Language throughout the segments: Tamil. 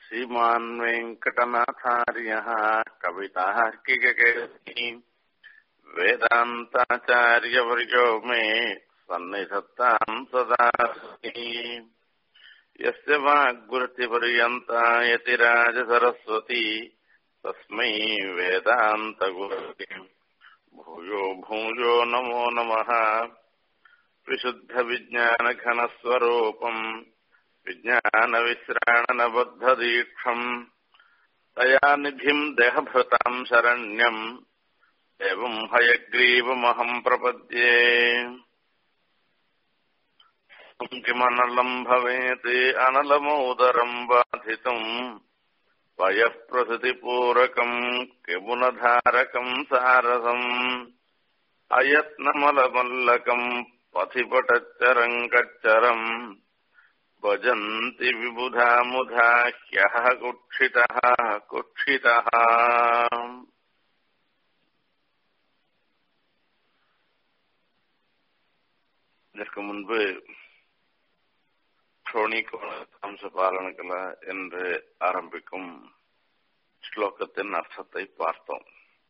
श्रीमान् वेङ्कटनाथार्यः कवितार्किककेसरी वेदान्ताचार्यवर्यो मे सन्निधत्ताम् सदा यस्य वाग्वृत्तिपर्यन्ता यतिराजसरस्वती तस्मै वेदान्तगुरवे भूयो भूयो नमो नमः विशुद्धविज्ञानघनस्वरूपम् विज्ञानविश्राणनबद्धदीक्षम् दयानिधिम् देहभृताम् शरण्यम् एवम् हयग्रीवमहम् प्रपद्ये किमनलम् भवेत् अनलमोदरम् बाधितुम् वयः प्रसृतिपूरकम् किमुनधारकम् सारसम् अयत्नमलमल्लकम् पथिपटच्चरम् कच्चरम् भजन्ति विबुधा मुधा ह्यः कुक्षितः कुक्षितः இதற்கு முன்பு க்ஷோணிகோண அம்ச பாலனகல என்று ஆரம்பிக்கும் ஸ்லோகத்தின் அர்த்தத்தை பார்த்தோம்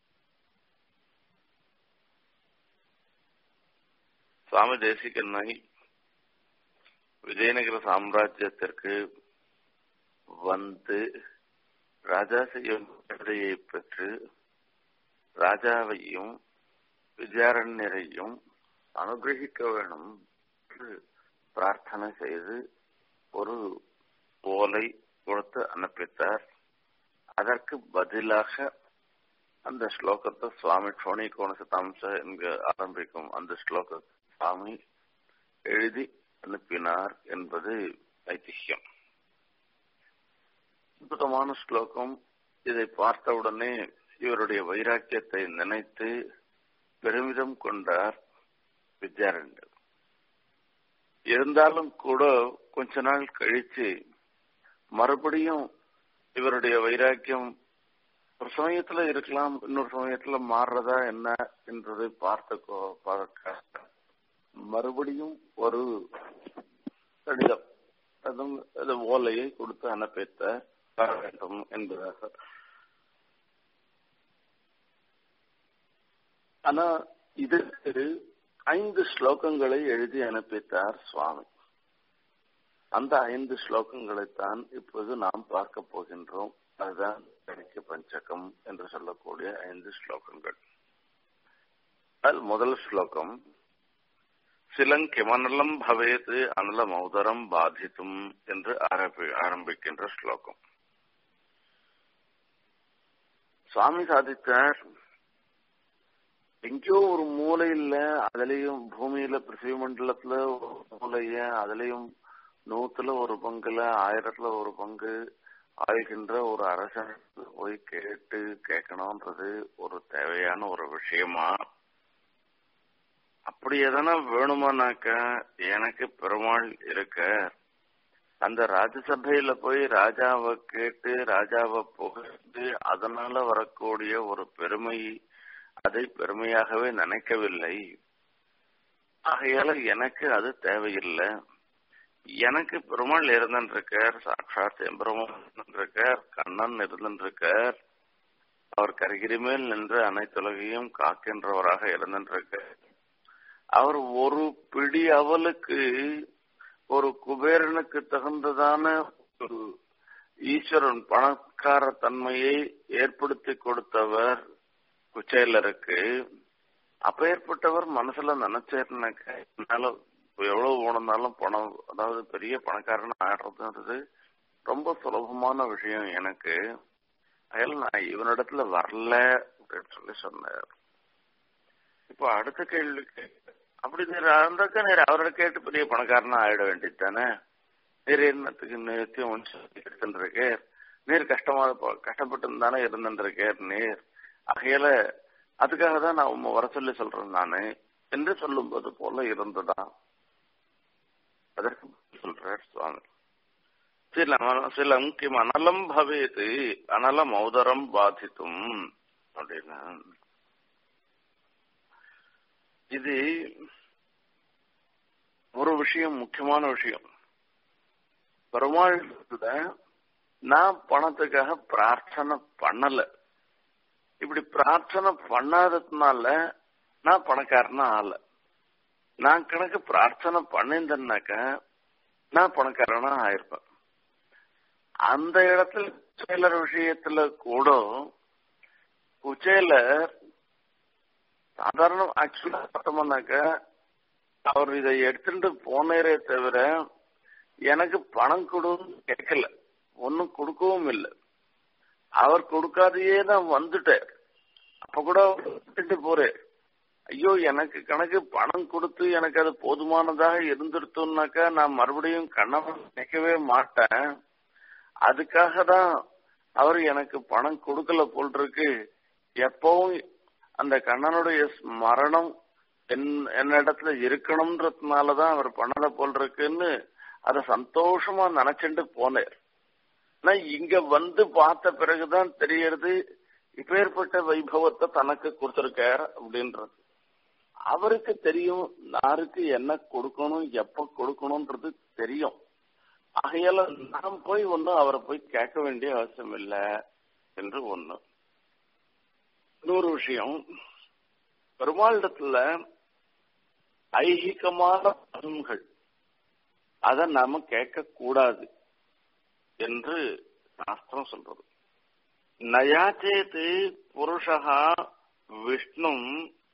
சுவாமி தேசிகன்னை விஜயநகர சாம்ராஜ்யத்திற்கு வந்து ராஜா செய்யும் விடையை பெற்று ராஜாவையும் வித்யாரண்யரையும் அனுகிரகிக்க வேணும் என்று பிரார்த்தனை செய்து ஒரு ஓலை கொடுத்து அனுப்பித்தார் அதற்கு பதிலாக அந்த ஸ்லோகத்தை சுவாமி சோனி கோணசதாம்ச என்க ஆரம்பிக்கும் அந்த ஸ்லோகத்தை சுவாமி எழுதி அனுப்பினார் என்பது ஐதிஹ்யம் அற்புதமான ஸ்லோகம் இதை பார்த்தவுடனே இவருடைய வைராக்கியத்தை நினைத்து பெருமிதம் கொண்டார் வித்யாரண்யர் இருந்தாலும் கூட கொஞ்ச நாள் கழிச்சு மறுபடியும் இவருடைய வைராக்கியம் ஒரு சமயத்துல இருக்கலாம் இன்னொரு சமயத்துல மாறுறதா என்ன என்றதை பார்த்துக்கோ பார்க்க மறுபடியும் ஒரு கடிதம் அதுவும் அது ஓலையை கொடுத்து அனுப்பித்த வர வேண்டும் என்பதாக ஆனா இதற்கு ஐந்து ஸ்லோகங்களை எழுதி அனுப்பித்தார் சுவாமி அந்த ஐந்து ஸ்லோகங்களைத்தான் இப்போது நாம் பார்க்க போகின்றோம் அதுதான் கணிக்க பஞ்சகம் என்று சொல்லக்கூடிய ஐந்து ஸ்லோகங்கள் அதில் முதல் ஸ்லோகம் சிலங்கிமனலம் பவேது அனல மௌதரம் பாதித்தும் என்று ஆரம்பிக்கின்ற ஸ்லோகம் சுவாமி சாதித்தார் எங்கேயோ ஒரு மூலையில அதுலயும் பூமியில பிருத்திவி மண்டலத்துல ஒரு மூலைய அதுலயும் நூத்துல ஒரு பங்குல ஆயிரத்துல ஒரு பங்கு ஆகின்ற ஒரு அரசன் போய் கேட்டு கேட்கணும்ன்றது ஒரு தேவையான ஒரு விஷயமா அப்படி எதனா வேணுமானாக்க எனக்கு பெருமாள் இருக்க அந்த ராஜசபையில போய் ராஜாவை கேட்டு ராஜாவை புகழ்ந்து அதனால வரக்கூடிய ஒரு பெருமை அதை பெருமையாகவே நினைக்கவில்லை ஆகையால எனக்கு அது தேவையில்லை எனக்கு பெருமாள் இருந்திருக்கார் சாட்சாத் எம்பெருமான் இருக்கார் கண்ணன் இருந்திருக்கார் அவர் கரிகிரி மேல் நின்று அனைத்துலகையும் காக்கின்றவராக இருந்திருக்கார் அவர் ஒரு பிடி அவலுக்கு ஒரு குபேரனுக்கு தகுந்ததான ஒரு ஈஸ்வரன் பணக்கார தன்மையை ஏற்படுத்தி கொடுத்தவர் குச்சேலருக்கு அப்பேற்பட்டவர் மனசுல நினைச்சேர்னாக்க என்னால எவ்வளவு போனாலும் பணம் அதாவது பெரிய பணக்காரன் ஆடுறதுன்றது ரொம்ப சுலபமான விஷயம் எனக்கு அதில் நான் இவனிடத்துல வரல அப்படின்னு சொல்லி சொன்னார் இப்போ அடுத்த கேள்விக்கு அப்படி நீர் இருந்தாக்கா நீர் அவரை கேட்டு பெரிய பணக்காரனா ஆயிட வேண்டியது தானே நீர் என்னத்துக்கு நித்தியம் எடுத்துருக்கார் நீர் கஷ்டமா கஷ்டப்பட்டு தானே இருந்துருக்கார் நீர் ஆகையால அதுக்காக தான் நான் உங்க வர சொல்லி சொல்றேன் நானு என்று சொல்லும்போது போல இருந்துதான் அதற்கு சொல்றார் சுவாமி சில சிலம் கிம் அனலம் பவேது அனலம் ஔதரம் பாதித்தும் அப்படின்னா இது ஒரு விஷயம் முக்கியமான விஷயம் பெருமாள் நான் பணத்துக்காக பிரார்த்தனை பண்ணல இப்படி பிரார்த்தனை பண்ணாததுனால நான் பணக்காரனா ஆல நான் கணக்கு பிரார்த்தனை பண்ணியிருந்தேன்னாக்க நான் பணக்காரனா ஆயிருப்பேன் அந்த இடத்துல குச்சேலர் விஷயத்துல கூட குச்சேலர் சாதாரண ஆக்சுவலா பார்த்தோம்னாக்க அவர் இதை எடுத்துட்டு போனேரே தவிர எனக்கு பணம் கொடுன்னு கேட்கல ஒன்னும் கொடுக்கவும் இல்லை அவர் கொடுக்காதையே தான் வந்துட்டார் அப்ப கூட விட்டுட்டு போறேன் ஐயோ எனக்கு கணக்கு பணம் கொடுத்து எனக்கு அது போதுமானதாக இருந்துருத்தோம்னாக்கா நான் மறுபடியும் கண்ணவன் நினைக்கவே மாட்டேன் அதுக்காக தான் அவர் எனக்கு பணம் கொடுக்கல போல் இருக்கு எப்பவும் அந்த கண்ணனுடைய ஸ்மரணம் என் என்னிடத்துல இருக்கணும்ன்றதுனாலதான் அவர் பண்ணத போல் இருக்குன்னு அத சந்தோஷமா நினைச்சுட்டு போனேன் ஆனா இங்க வந்து பார்த்த பிறகுதான் தெரியறது இப்பேற்பட்ட வைபவத்தை தனக்கு கொடுத்திருக்கார் அப்படின்றது அவருக்கு தெரியும் யாருக்கு என்ன கொடுக்கணும் எப்ப கொடுக்கணும்ன்றது தெரியும் ஆகையால நாம் போய் ஒன்னும் அவரை போய் கேட்க வேண்டிய அவசியம் இல்லை என்று ஒண்ணு இன்னொரு விஷயம் பெருமாளிடத்துல ஐகிகமான பலன்கள் அதை நாம கேட்க கூடாது என்று சாஸ்திரம் சொல்றது நயாச்சேத்து புருஷா விஷ்ணும்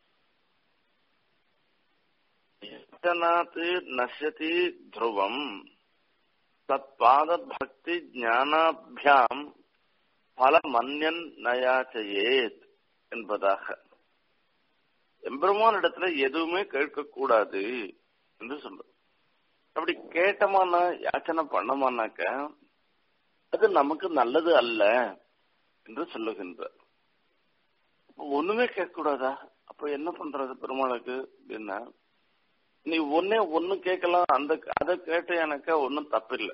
யத்தனாத் நஷ்யதி த்ருவம் தத்பாத பக்தி ஞானாபியாம் பல மன்யன் நயாச்சையேத் என்பதாக எம்பெருமான் இடத்துல எதுவுமே கேட்கக்கூடாது என்று சொல்றது அப்படி கேட்டமானா யாச்சனை பண்ணமானாக்க அது நமக்கு நல்லது அல்ல என்று சொல்லுகின்ற ஒண்ணுமே கேட்க கூடாதா அப்ப என்ன பண்றது பெருமாளுக்கு அப்படின்னா நீ ஒன்னே ஒண்ணு கேட்கலாம் அந்த அதை கேட்ட எனக்கு ஒன்னும் தப்பில்லை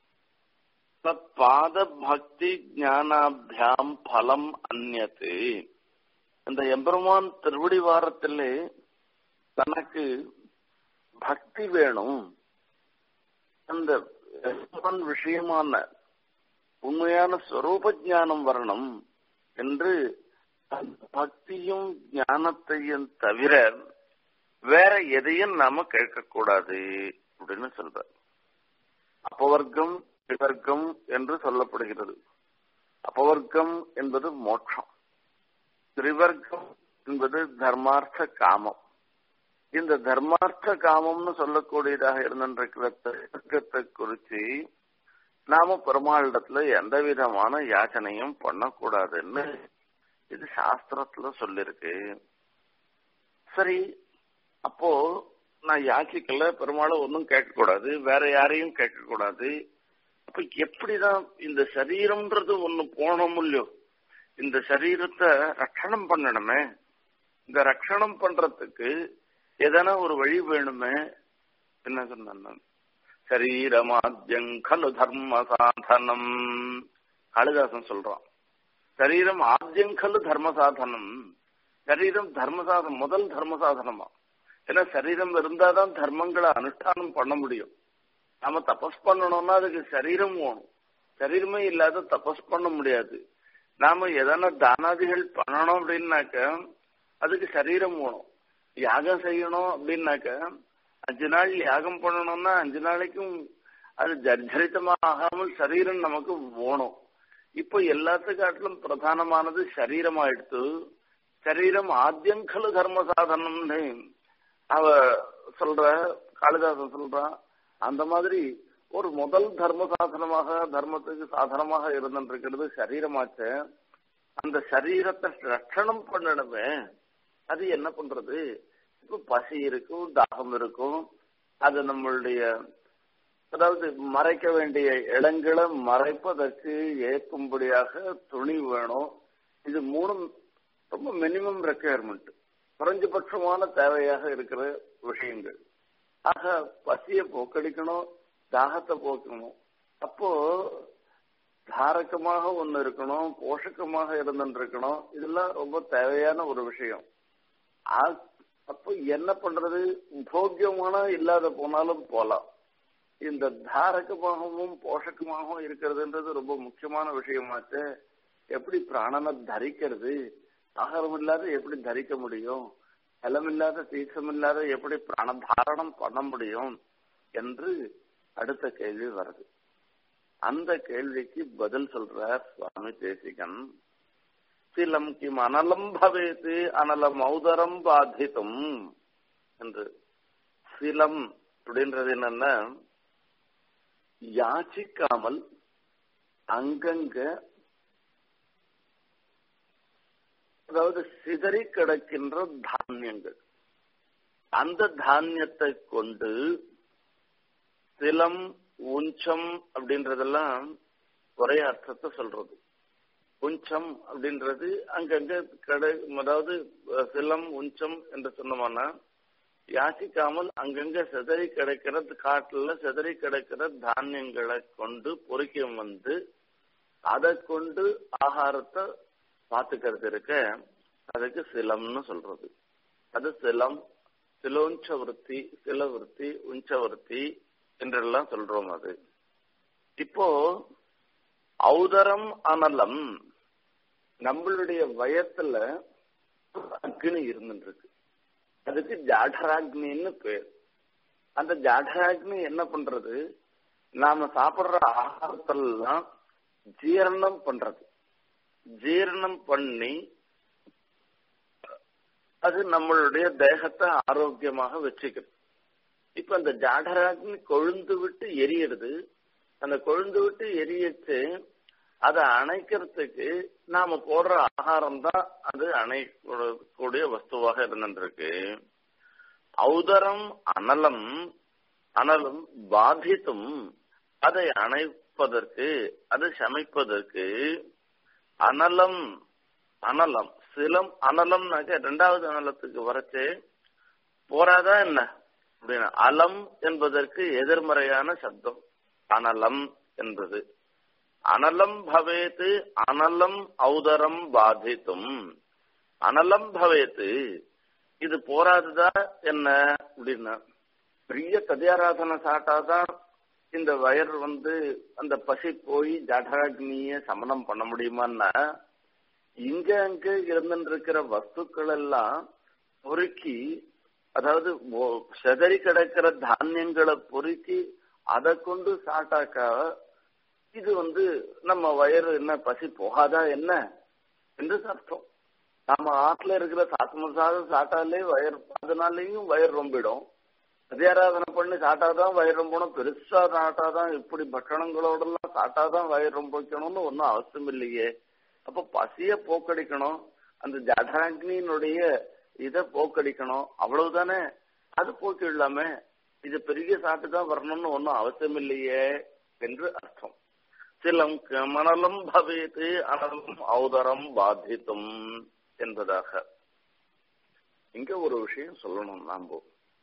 பாத பக்தி ஞானாபியாம் பலம் அந்நத்து இந்த எம்பெருமான் திருவடி வாரத்திலே தனக்கு பக்தி வேணும் அந்த எம்பெருமான் விஷயமான உண்மையான ஸ்வரூப ஞானம் வரணும் என்று பக்தியும் ஞானத்தையும் தவிர வேற எதையும் நாம கேட்கக்கூடாது அப்படின்னு சொல்ற அப்பவர்க்கம் விவர்க்கம் என்று சொல்லப்படுகிறது அப்பவர்க்கம் என்பது மோட்சம் திரிவர்க்கம் என்பது தர்மார்த்த காமம் இந்த தர்மார்த்த காமம்னு சொல்லக்கூடியதாக இருந்திருக்கிற திரிவர்க்கத்தை குறிச்சு நாம பெருமாளிடத்துல எந்த விதமான யாச்சனையும் பண்ணக்கூடாதுன்னு இது சாஸ்திரத்துல சொல்லிருக்கு சரி அப்போ நான் யாச்சிக்கல பெருமாளை ஒன்றும் கேட்கக்கூடாது வேற யாரையும் கேட்கக்கூடாது அப்ப எப்படிதான் இந்த சரீரம்ன்றது ஒண்ணு போனோம் இல்லையோ இந்த சரீரத்தை ரட்சணம் பண்ணணுமே இந்த ரட்சணம் பண்றதுக்கு எதனா ஒரு வழி வேணுமே என்ன சொன்ன சரீரமாத்தியம் கலு தர்ம சாதனம் காளிதாசன் சொல்றான் சரீரம் ஆத்தியம் கலு தர்ம சாதனம் சரீரம் தர்ம சாதனம் முதல் தர்ம சாதனமா ஏன்னா சரீரம் இருந்தாதான் தர்மங்களை அனுஷ்டானம் பண்ண முடியும் நாம தபஸ் பண்ணணும்னா அதுக்கு சரீரம் வேணும் சரீரமே இல்லாத தபஸ் பண்ண முடியாது நாம எதனா தானாதிகள் பண்ணணும் அப்படின்னாக்க அதுக்கு சரீரம் வேணும் யாகம் செய்யணும் அப்படின்னாக்க அஞ்சு நாள் யாகம் பண்ணணும்னா அஞ்சு நாளைக்கும் அது ஜர்ஜரித்தமா ஆகாமல் சரீரம் நமக்கு வேணும் இப்போ எல்லாத்துக்காட்டிலும் பிரதானமானது சரீரமாயிடுத்து சரீரம் ஆத்தியங்கலு தர்ம சாதனம்னு அவ சொல்ற காளிதாசன் சொல்றான் அந்த மாதிரி ஒரு முதல் தர்ம சாதனமாக தர்மத்துக்கு சாதனமாக இருந்திருக்கிறது சரீரமாச்ச அந்த சரீரத்தை ரட்சணம் பண்ணணுமே அது என்ன பண்றது இப்ப பசி இருக்கும் தாகம் இருக்கும் அது நம்மளுடைய அதாவது மறைக்க வேண்டிய இடங்களை மறைப்பதற்கு ஏற்கும்படியாக துணி வேணும் இது மூணும் ரொம்ப மினிமம் ரெக்குயர்மெண்ட் குறைஞ்சபட்சமான தேவையாக இருக்கிற விஷயங்கள் ஆக பசியை போக்கடிக்கணும் தாகத்தை போக்கணும் அப்போ தாரகமாக ஒண்ணு இருக்கணும் போஷகமாக இருந்துருக்கணும் இதெல்லாம் ரொம்ப தேவையான ஒரு விஷயம் அப்போ என்ன பண்றது போக்கியமான இல்லாத போனாலும் போலாம் இந்த தாரகமாகவும் போஷகமாகவும் இருக்கிறதுன்றது ரொம்ப முக்கியமான விஷயமாச்சு எப்படி பிராணனை தரிக்கிறது ஆகாரம் இல்லாத எப்படி தரிக்க முடியும் ஜலமில்லாத தீர்த்தமில்லாத எப்படி பிராணதாரணம் பண்ண முடியும் என்று அடுத்த கேள்வி வருது அந்த கேள்விக்கு பதில் சொல்றார் சுவாமி தேசிகன் சிலம் கிம் அனலம் பவேது அனலம் ஔதரம் பாதித்தும் என்று சிலம் அப்படின்றது என்னன்னா யாச்சிக்காமல் அங்கங்க அதாவது சிதறி கிடக்கின்ற தானியங்கள் அந்த தானியத்தை கொண்டு சிலம் உஞ்சம் அப்படின்றதெல்லாம் ஒரே அர்த்தத்தை சொல்றது உஞ்சம் அப்படின்றது அங்கங்க கடை அதாவது சிலம் உஞ்சம் என்று சொன்னோம்னா யாசிக்காமல் அங்கங்க சிதறி கிடைக்கிற காட்டுல சிதறி கிடைக்கிற தானியங்களை கொண்டு பொறுக்கி வந்து அதை கொண்டு ஆகாரத்தை பார்த்துக்கிறது இருக்க அதுக்கு சிலம்னு சொல்றது அது சிலம் சிலோஞ்ச விற்பி சில விற்பி உஞ்ச விற்பி என்றெல்லாம் சொல்றோம் அது இப்போ ஔதரம் அனலம் நம்மளுடைய வயத்துல அக்னி இருந்துருக்கு அதுக்கு ஜாடராக்னின்னு பேர் அந்த ஜாடராக்னி என்ன பண்றது நாம சாப்பிடுற ஆகாரத்தெல்லாம் ஜீரணம் பண்றது ஜீரணம் பண்ணி அது நம்மளுடைய தேகத்தை ஆரோக்கியமாக வச்சுக்கிறது இப்ப அந்த ஜாடராக்னி கொழுந்து விட்டு எரியிறது அந்த கொழுந்து விட்டு எரியச்சு அதை அணைக்கிறதுக்கு நாம போடுற ஆகாரம் தான் அது அணைக்கூடிய வஸ்துவாக இருந்துருக்கு ஔதரம் அனலம் அனலும் பாதித்தும் அதை அணைப்பதற்கு அதை சமைப்பதற்கு அனலம் அனலம் சிலம் அனலம்னாக்க ரெண்டாவது அனலத்துக்கு வரச்சு போராதா என்ன அப்படின்னா அலம் என்பதற்கு எதிர்மறையான சப்தம் அனலம் என்பது அனலம் பவேத்து அனலம் ஔதரம் பாதித்தும் அனலம் பவேத்து இது போராதுதா என்ன அப்படின்னா பெரிய ததியாராதனை சாட்டாதான் இந்த வயர் வந்து அந்த பசி போய் ஜடராக்னிய சமனம் பண்ண முடியுமான்னா இங்க அங்க இருந்துருக்கிற வஸ்துக்கள் எல்லாம் பொறுக்கி அதாவது செதறி கிடக்கிற தானியங்களை பொறுக்கி அதை கொண்டு சாட்டாக்கா இது வந்து நம்ம வயிறு என்ன பசி போகாதா என்ன என்று அர்த்தம் நம்ம ஆற்றுல இருக்கிற சாத்தம சாதம் சாட்டாலே வயர் அதனாலேயும் வயர் ரொம்பிடும் சதியாராதனை பண்ணி சாட்டாதான் வயிறு ரொம்பணும் பெருசா சாட்டாதான் இப்படி பட்டணங்களோடலாம் சாட்டாதான் வயிறு ரொம்ப வைக்கணும்னு ஒன்றும் அவசியம் இல்லையே அப்ப பசிய போக்கடிக்கணும் அந்த ஜடாக்னியினுடைய இதை போக்கடிக்கணும் அவ்வளவுதானே அது போக்கிடலாமே இது பெரிய சாட்டு தான் வரணும்னு ஒன்றும் அவசியம் இல்லையே என்று அர்த்தம் சிலம் மணலும் பவேது அனலும் ஔதரம் பாதித்தும் என்பதாக இங்க ஒரு விஷயம் சொல்லணும் நாம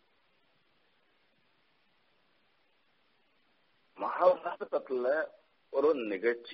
மகாபாரதத்துல ஒரு நிகழ்ச்சி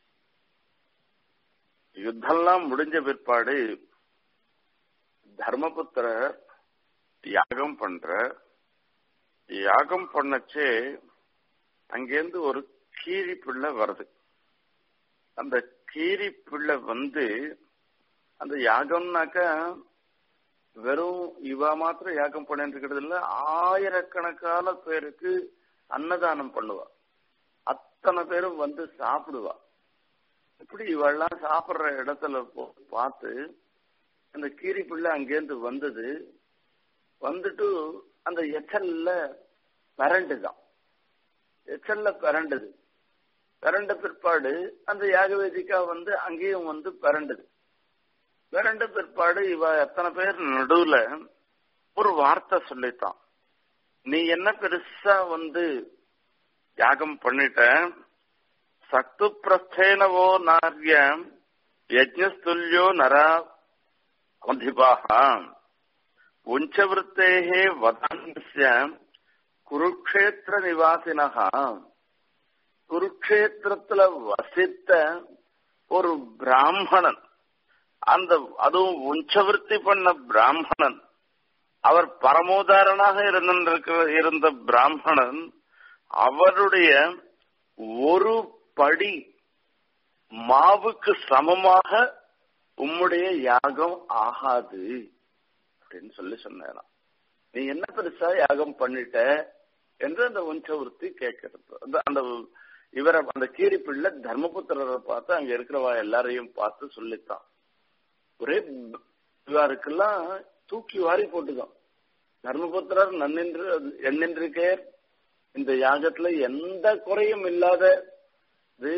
யுத்தம்லாம் முடிஞ்ச பிற்பாடு தர்மபுத்திரர் யாகம் பண்ற யாகம் பண்ணச்சே அங்கேருந்து ஒரு கீரி பிள்ளை வருது அந்த கீரி பிள்ளை வந்து அந்த யாகம்னாக்கா வெறும் இவா மாத்திரம் யாகம் பண்ணிட்டு இருக்கிறது இல்ல ஆயிரக்கணக்கான பேருக்கு அன்னதானம் பண்ணுவா அத்தனை பேரும் வந்து சாப்பிடுவா இப்படி இவெல்லாம் சாப்பிடுற இடத்துல பார்த்து அந்த கீரி பிள்ளை அங்கேருந்து வந்தது வந்துட்டு அந்த எச்சல்ல பரண்டுதான் எச்சல்ல பரண்டது பரண்ட பிற்பாடு அந்த யாகவேதிக்கா வந்து அங்கேயும் வந்து பரண்டது பரண்ட பிற்பாடு இவ எத்தனை பேர் நடுவுல ஒரு வார்த்தை சொல்லித்தான் நீ என்ன பெருசா வந்து யாகம் பண்ணிட்ட சக்து பிரஸ்தேனவோ நார்ய யஜ்ஞஸ்துல்யோ நரா அதிபாக உஞ்சவருத்தேகே வதான்ய குருக்ஷேத்திர நிவாசினகா குருக்ஷேத்திரத்துல வசித்த ஒரு பிராமணன் அந்த அதுவும் உஞ்சவருத்தி பண்ண பிராமணன் அவர் பரமோதாரனாக இருந்திருக்கிற இருந்த பிராமணன் அவருடைய ஒரு படி மாவுக்கு சமமாக உம்முடைய யாகம் ஆகாது அப்படின்னு சொல்லி சொன்னாராம் நீ என்ன பெருசா யாகம் பண்ணிட்ட என்று அந்த உஞ்சவருத்தி கேட்கிறது அந்த அந்த இவரை அந்த கீரி பிள்ளை தர்மபுத்திரரை பார்த்து அங்க இருக்கிறவா எல்லாரையும் பார்த்து சொல்லித்தான் ஒரே இவாருக்கெல்லாம் தூக்கி வாரி போட்டுதான் தர்மபுத்திரர் நன்னின்று எண்ணின்றிருக்கே இந்த யாகத்துல எந்த குறையும் இல்லாத இது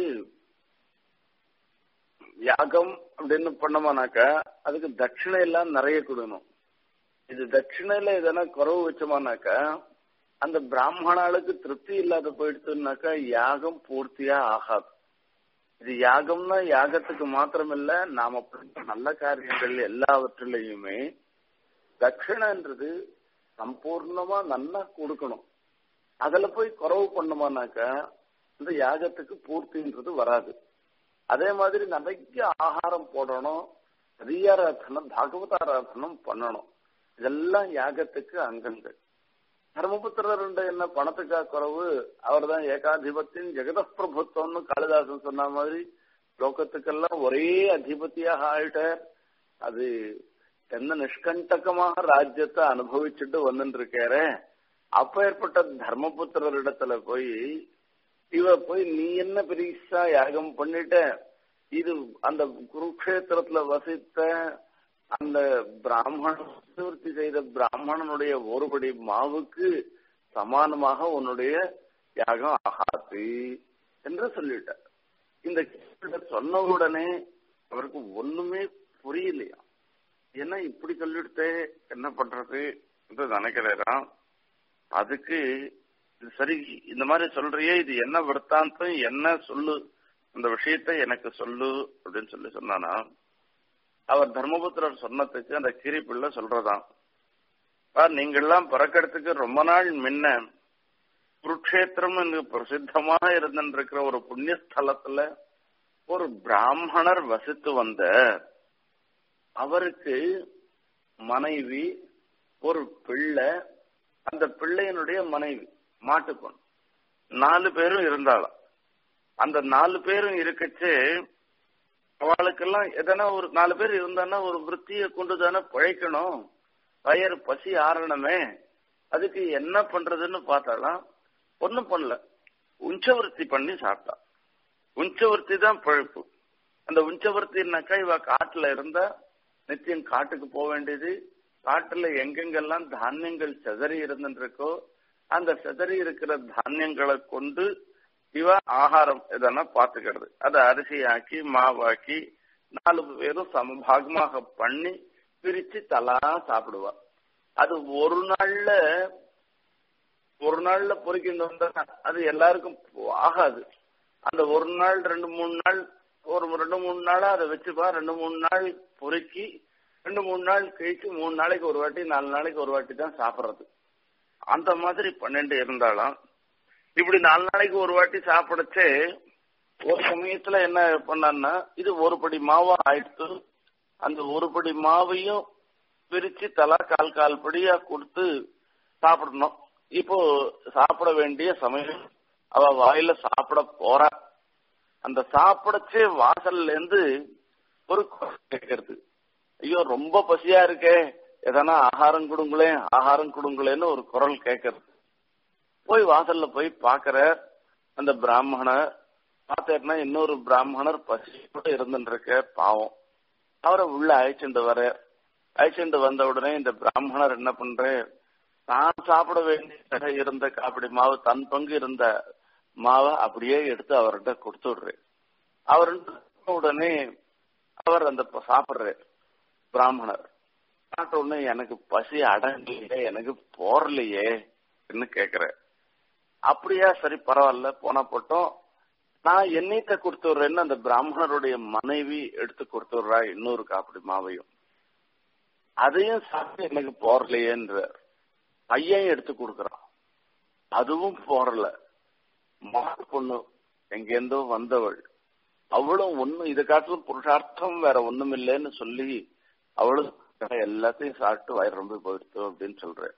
யாகம் அப்படின்னு பண்ணோமானாக்கா அதுக்கு தட்சிணை எல்லாம் நிறைய கொடுக்கணும் இது தட்சிணையில எதனா குறவு வச்சோமானாக்கா அந்த பிராமணாளுக்கு திருப்தி இல்லாத போயிடுச்சுனாக்கா யாகம் பூர்த்தியா ஆகாது இது யாகம்னா யாகத்துக்கு மாத்திரமில்ல நாம பண்ண நல்ல காரியங்கள் எல்லாவற்றிலையுமே தட்சிணன்றது சம்பூர்ணமா நல்லா கொடுக்கணும் அதுல போய் குறவு பண்ணுமானாக்கா இந்த யாகத்துக்கு பூர்த்தின்றது வராது அதே மாதிரி நிறைய ஆகாரம் போடணும் ஹரியாராதனம் பாகவதாராதனம் பண்ணணும் இதெல்லாம் யாகத்துக்கு அங்கங்கள் தர்மபுத்திரர் என்ன பணத்துக்கா குறவு அவர் தான் ஏகாதிபத்தியம் ஜெகத பிரபுத்துவம்னு காளிதாசன் சொன்ன மாதிரி லோகத்துக்கெல்லாம் ஒரே அதிபதியாக ஆயிட்டார் அது என்ன நிஷ்கண்டகமாக ராஜ்யத்தை அனுபவிச்சுட்டு வந்துட்டு இருக்காரு அப்ப ஏற்பட்ட தர்மபுத்திரர் இடத்துல போய் இவ போய் நீ என்ன பெரிசா யாகம் பண்ணிட்ட இது அந்த குருக்ஷேத்திரத்துல வசித்த அந்த பிராமண பூர்த்தி செய்த பிராமணனுடைய ஒருபடி மாவுக்கு சமானமாக உன்னுடைய யாகம் ஆகாது என்று சொல்லிட்ட இந்த சொன்ன உடனே அவருக்கு ஒண்ணுமே புரியலையா ஏன்னா இப்படி சொல்லிடுத்தே என்ன பண்றது என்று நினைக்கிறாராம் அதுக்கு இது சரி இந்த மாதிரி சொல்றியே இது என்ன விற்த்தாந்தம் என்ன சொல்லு அந்த விஷயத்த எனக்கு சொல்லு அப்படின்னு சொல்லி சொன்னானா அவர் தர்மபுத்திரர் சொன்னதுக்கு அந்த கிரி பிள்ளை சொல்றதாம் நீங்கள்லாம் பிறக்கிறதுக்கு ரொம்ப நாள் முன்ன குருக்ஷேத்திரம் என்று பிரசித்தமாக இருந்திருக்கிற ஒரு புண்ணிய ஸ்தலத்துல ஒரு பிராமணர் வசித்து வந்த அவருக்கு மனைவி ஒரு பிள்ளை அந்த பிள்ளையினுடைய மனைவி மாட்டுப்பொன் நாலு பேரும் இருந்தாலும் அந்த நாலு பேரும் இருக்கச்சு அவளுக்கெல்லாம் எதனா ஒரு நாலு பேர் இருந்தான்னா ஒரு விற்த்தியை கொண்டு தானே பிழைக்கணும் வயறு பசி ஆறணுமே அதுக்கு என்ன பண்றதுன்னு பார்த்தாலாம் ஒன்னும் பண்ணல உஞ்சவர்த்தி பண்ணி சாப்பிட்டா உஞ்சவர்த்தி தான் பழப்பு அந்த உஞ்சவர்த்தினாக்கா இவ காட்டுல இருந்தா நித்தியம் காட்டுக்கு போக வேண்டியது காட்டுல எங்கெங்கெல்லாம் தானியங்கள் செதறி இருந்துருக்கோ அந்த செதறி இருக்கிற தானியங்களை கொண்டு இவ ஆகாரம் எதனா பாத்துக்கிறது அதை அரிசி ஆக்கி மாவாக்கி நாலு பேரும் சமபாகமாக பண்ணி பிரிச்சு தலா சாப்பிடுவா அது ஒரு நாள்ல ஒரு நாள்ல பொறிக்கிட்டு வந்தா அது எல்லாருக்கும் ஆகாது அந்த ஒரு நாள் ரெண்டு மூணு நாள் ஒரு ரெண்டு மூணு நாளா அதை வச்சுப்பா ரெண்டு மூணு நாள் பொறுக்கி ரெண்டு மூணு நாள் கழிச்சு மூணு நாளைக்கு ஒரு வாட்டி நாலு நாளைக்கு ஒரு வாட்டி தான் சாப்பிடுறது அந்த மாதிரி பன்னெண்டு இருந்தாலும் இப்படி நாலு நாளைக்கு ஒரு வாட்டி சாப்பிடச்சே ஒரு சமயத்துல என்ன பண்ணான்னா இது ஒரு படி மாவா ஆயிடுத்து அந்த ஒரு படி மாவையும் பிரிச்சு தலா கால் கால் படியா கொடுத்து சாப்பிடணும் இப்போ சாப்பிட வேண்டிய சமயம் அவ வாயில சாப்பிட போறா அந்த சாப்பிடச்சே வாசல்ல இருந்து ஒரு கேட்கறது ஐயோ ரொம்ப பசியா இருக்கே எதனா ஆகாரம் கொடுங்களேன் ஆகாரம் கொடுங்களேன்னு ஒரு குரல் கேட்கறது போய் வாசல்ல போய் பாக்குற அந்த பிராமணர் பார்த்தேன்னா இன்னொரு பிராமணர் பசியோட இருந்துருக்க பாவம் அவரை உள்ள அழைச்சிட்டு வர அழைச்சிட்டு வந்த உடனே இந்த பிராமணர் என்ன பண்ற தான் சாப்பிட வேண்டிய இருந்த காப்படி மாவு தன் பங்கு இருந்த மாவை அப்படியே எடுத்து அவர்கிட்ட கொடுத்து விடுறேன் அவர் உடனே அவர் அந்த சாப்பிடுற பிராமணர் சாப்பிட்ட உடனே எனக்கு பசி அடங்கலையே எனக்கு போறலையே கேக்குற அப்படியா சரி பரவாயில்ல போனா போட்டோம் நான் எண்ணெய்த்த கொடுத்துடுறேன்னு அந்த பிராமணருடைய மனைவி எடுத்து கொடுத்துடுறா இன்னொரு காப்படி மாவையும் அதையும் சாப்பிட்டு எனக்கு போறலையேன்ற பையன் எடுத்து கொடுக்கறான் அதுவும் போறல மாட்டு பொண்ணு எங்கேருந்தோ வந்தவள் அவளும் ஒண்ணும் இதை காட்டிலும் புருஷார்த்தம் வேற ஒண்ணும் இல்லைன்னு சொல்லி அவளும் எல்லாத்தையும் சாப்பிட்டு வயிறு ரொம்ப போயிடுத்து அப்படின்னு சொல்றேன்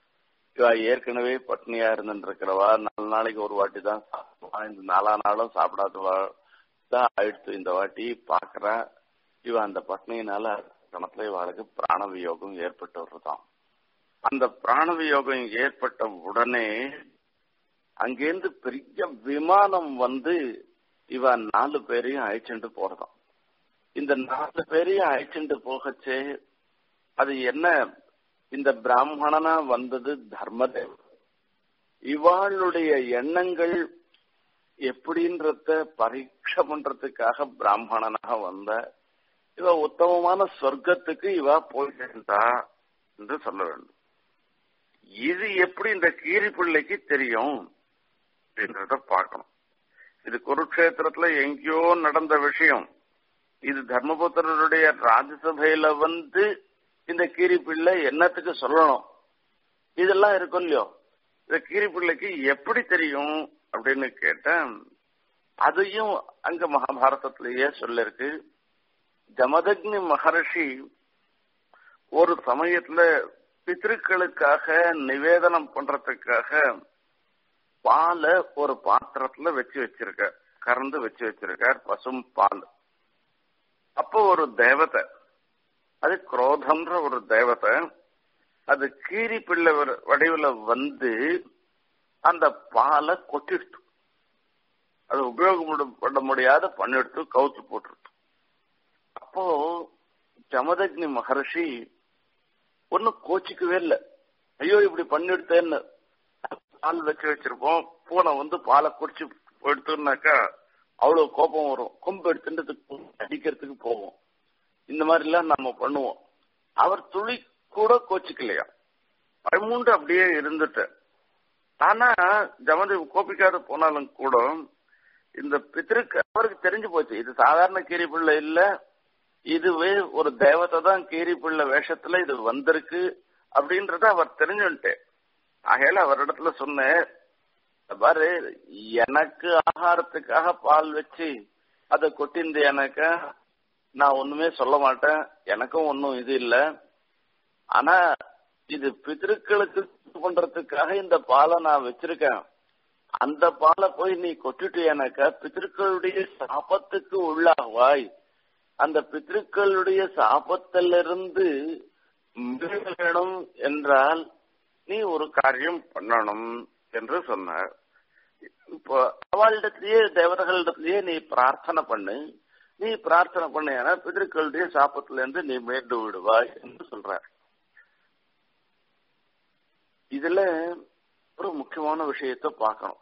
இவ ஏற்கனவே பட்னியா இருந்துருக்கிறவா நாலு நாளைக்கு ஒரு வாட்டி தான் சாப்பிடுவா இந்த நாலா நாளும் சாப்பிடாதவா தான் ஆயிடுத்து இந்த வாட்டி பாக்குறா இவ அந்த பட்னியினால கணத்துல இவளுக்கு பிராண வியோகம் ஏற்பட்டு வருதான் அந்த பிராண வியோகம் ஏற்பட்ட உடனே அங்கேருந்து பெரிய விமானம் வந்து இவ நாலு பேரையும் அழைச்சிட்டு போறதாம் இந்த நாலு பேரையும் அழைச்சிட்டு போகச்சே அது என்ன இந்த பிராமணனா வந்தது தர்மதேவ இவாளுடைய எண்ணங்கள் எப்படின்றத பரீட்சை பண்றதுக்காக பிராமணனாக வந்த இவ உத்தமமான சொர்க்கத்துக்கு இவ போயிட்டா என்று சொல்ல வேண்டும் இது எப்படி இந்த கீரி பிள்ளைக்கு தெரியும் அப்படின்றத பார்க்கணும் இது குருக்ஷேத்திரத்துல எங்கேயோ நடந்த விஷயம் இது தர்மபுத்திரருடைய ராஜ்யசபையில வந்து இந்த கீரி பிள்ளை என்னத்துக்கு சொல்லணும் இதெல்லாம் இருக்கும் இல்லையோ இந்த கீரி பிள்ளைக்கு எப்படி தெரியும் அப்படின்னு கேட்டேன் அதையும் அங்க மகாபாரதத்திலேயே சொல்லிருக்கு ஜமதக்னி மகர்ஷி ஒரு சமயத்துல பித்திருக்களுக்காக நிவேதனம் பண்றதுக்காக பாலை ஒரு பாத்திரத்துல வச்சு வச்சிருக்கார் கறந்து வச்சு வச்சிருக்கார் பசும் பால் அப்போ ஒரு தேவதை அது குரோதம்ன்ற ஒரு தேவதை அது கீரி பிள்ளை வடிவில் வந்து அந்த பாலை கொட்டிடுத்து அது உபயோகப்பட முடியாத பண்ணிடுத்து கவுத்து போட்டுருத்து அப்போ ஜமதக்னி மகர்ஷி ஒன்னும் கோச்சிக்கவே இல்லை ஐயோ இப்படி பண்ணிடுத்தேன்னு பால் வச்சு வச்சிருப்போம் பூனை வந்து பாலை குடிச்சு எடுத்துனாக்கா அவ்வளவு கோபம் வரும் கொம்பு எடுத்துட்டு அடிக்கிறதுக்கு போவோம் இந்த மாதிரி எல்லாம் நம்ம பண்ணுவோம் அவர் துளி கூட கோச்சிக்கலையா பதிமூன்று அப்படியே இருந்துட்டு ஆனா ஜமதி கோபிக்காத போனாலும் கூட இந்த பித்திருக்கு அவருக்கு தெரிஞ்சு போச்சு இது சாதாரண கீரி பிள்ளை இல்ல இதுவே ஒரு தேவதை தான் கீரி பிள்ளை வேஷத்துல இது வந்திருக்கு அப்படின்றத அவர் தெரிஞ்சுட்டு ஆகையால அவரிடத்துல சொன்னேன் பாரு எனக்கு ஆகாரத்துக்காக பால் வச்சு அதை கொட்டிந்து எனக்கு நான் ஒண்ணுமே சொல்ல மாட்டேன் எனக்கும் ஒன்னும் இது இல்ல ஆனா இது பித்திருக்களுக்கு பண்றதுக்காக இந்த பாலை நான் வச்சிருக்கேன் அந்த பாலை போய் நீ கொட்டிட்டு எனக்கு பித்திருக்களுடைய சாபத்துக்கு உள்ளாவாய் அந்த பித்திருக்களுடைய சாபத்திலிருந்து மீள வேணும் என்றால் நீ ஒரு காரியம் பண்ணணும் என்று சொன்னார் இப்போ அவளிடத்திலேயே தேவதைகளிடத்திலேயே நீ பிரார்த்தனை பண்ணு நீ பிரார்த்தனை பண்ண பிதர்களுடைய சாப்பத்துல இருந்து நீ மீண்டு விடுவாய் என்று சொல்றார் இதுல ஒரு முக்கியமான விஷயத்த பார்க்கணும்